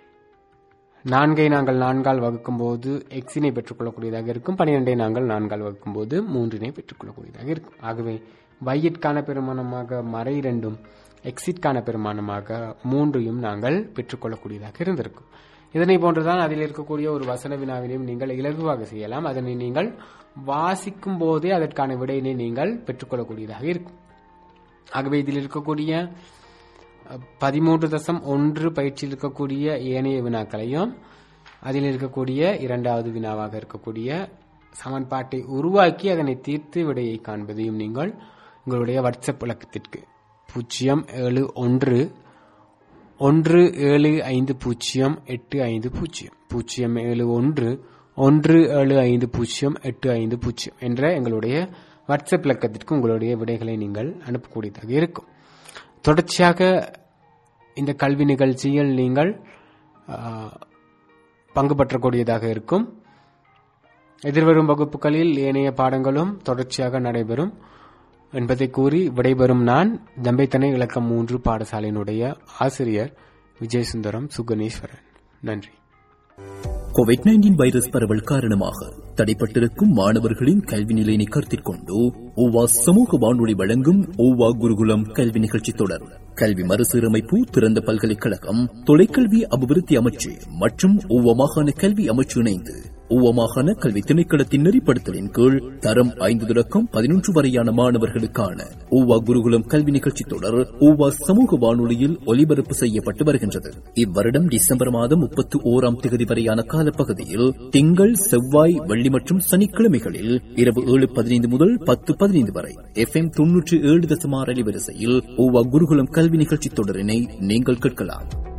நான்கை நாங்கள் நான்கால் வகுக்கும் போது எக்ஸினை பெற்றுக்கொள்ளக்கூடியதாக இருக்கும் பனிரெண்டை நாங்கள் நான்கால் வகுக்கும் போது மூன்றினை பெற்றுக்கொள்ளக்கூடியதாக இருக்கும் ஆகவே வையிற்கான பெருமானமாக மறை இரண்டும் எக்ஸிற்கான பெருமானமாக மூன்றையும் நாங்கள் பெற்றுக்கொள்ளக்கூடியதாக இருந்திருக்கும் இதனை போன்றுதான் அதில் இருக்கக்கூடிய ஒரு வசன வினாவினையும் நீங்கள் இலகுவாக செய்யலாம் அதனை நீங்கள் வாசிக்கும் போதே அதற்கான விடையினை நீங்கள் பெற்றுக்கொள்ளக்கூடியதாக இருக்கும் ஆகவே இதில் இருக்கக்கூடிய பதிமூன்று தசம் ஒன்று பயிற்சியில் இருக்கக்கூடிய ஏனைய வினாக்களையும் அதில் இருக்கக்கூடிய இரண்டாவது வினாவாக இருக்கக்கூடிய சமன்பாட்டை உருவாக்கி அதனை தீர்த்து விடையை காண்பதையும் நீங்கள் உங்களுடைய வாட்ஸ்அப் விளக்கத்திற்கு பூஜ்ஜியம் ஏழு ஒன்று ஒன்று ஏழு ஐந்து பூஜ்ஜியம் எட்டு ஐந்து பூஜ்ஜியம் பூஜ்ஜியம் ஏழு ஒன்று ஒன்று ஏழு ஐந்து பூஜ்ஜியம் எட்டு ஐந்து பூஜ்ஜியம் என்ற எங்களுடைய வாட்ஸ்அப் இலக்கத்திற்கு உங்களுடைய விடைகளை நீங்கள் அனுப்பக்கூடியதாக இருக்கும் தொடர்ச்சியாக இந்த கல்வி நிகழ்ச்சியில் நீங்கள் பங்கு பற்றக்கூடியதாக இருக்கும் எதிர்வரும் வகுப்புகளில் ஏனைய பாடங்களும் தொடர்ச்சியாக நடைபெறும் என்பதை கூறி விடைபெறும் நான் தம்பைத்தனை இலக்கம் மூன்று பாடசாலையினுடைய ஆசிரியர் விஜயசுந்தரம் சுகனேஸ்வரன் நன்றி கோவிட் நைன்டீன் வைரஸ் பரவல் காரணமாக தடைப்பட்டிருக்கும் மாணவர்களின் கல்வி நிலையினை கருத்தில் கொண்டு ஓவா சமூக வானொலி வழங்கும் ஓவா குருகுலம் கல்வி நிகழ்ச்சி தொடர் கல்வி மறுசீரமைப்பு திறந்த பல்கலைக்கழகம் தொலைக்கல்வி அபிவிருத்தி அமைச்சு மற்றும் ஓவா மாகாண கல்வி அமைச்சு இணைந்து ஓவா மாகாண கல்வி திணைக்களத்தின் நெறிப்படுத்தலின் கீழ் தரம் ஐந்து தொடக்கம் பதினொன்று வரையான மாணவர்களுக்கான ஓவா குருகுலம் கல்வி நிகழ்ச்சி தொடர் ஓவா சமூக வானொலியில் ஒலிபரப்பு செய்யப்பட்டு வருகின்றது இவ்வருடம் டிசம்பர் மாதம் முப்பத்தி ஓராம் தேதி வரையான காலப்பகுதியில் திங்கள் செவ்வாய் வெள்ளி மற்றும் சனிக்கிழமைகளில் இரவு ஏழு பதினைந்து முதல் பத்து பதினைந்து வரை எஃப் எம் தொன்னூற்றி ஏழு தசமார் அலைவரிசையில் ஓவா குருகுலம் கல்வி நிகழ்ச்சி தொடரினை நீங்கள் கேட்கலாம்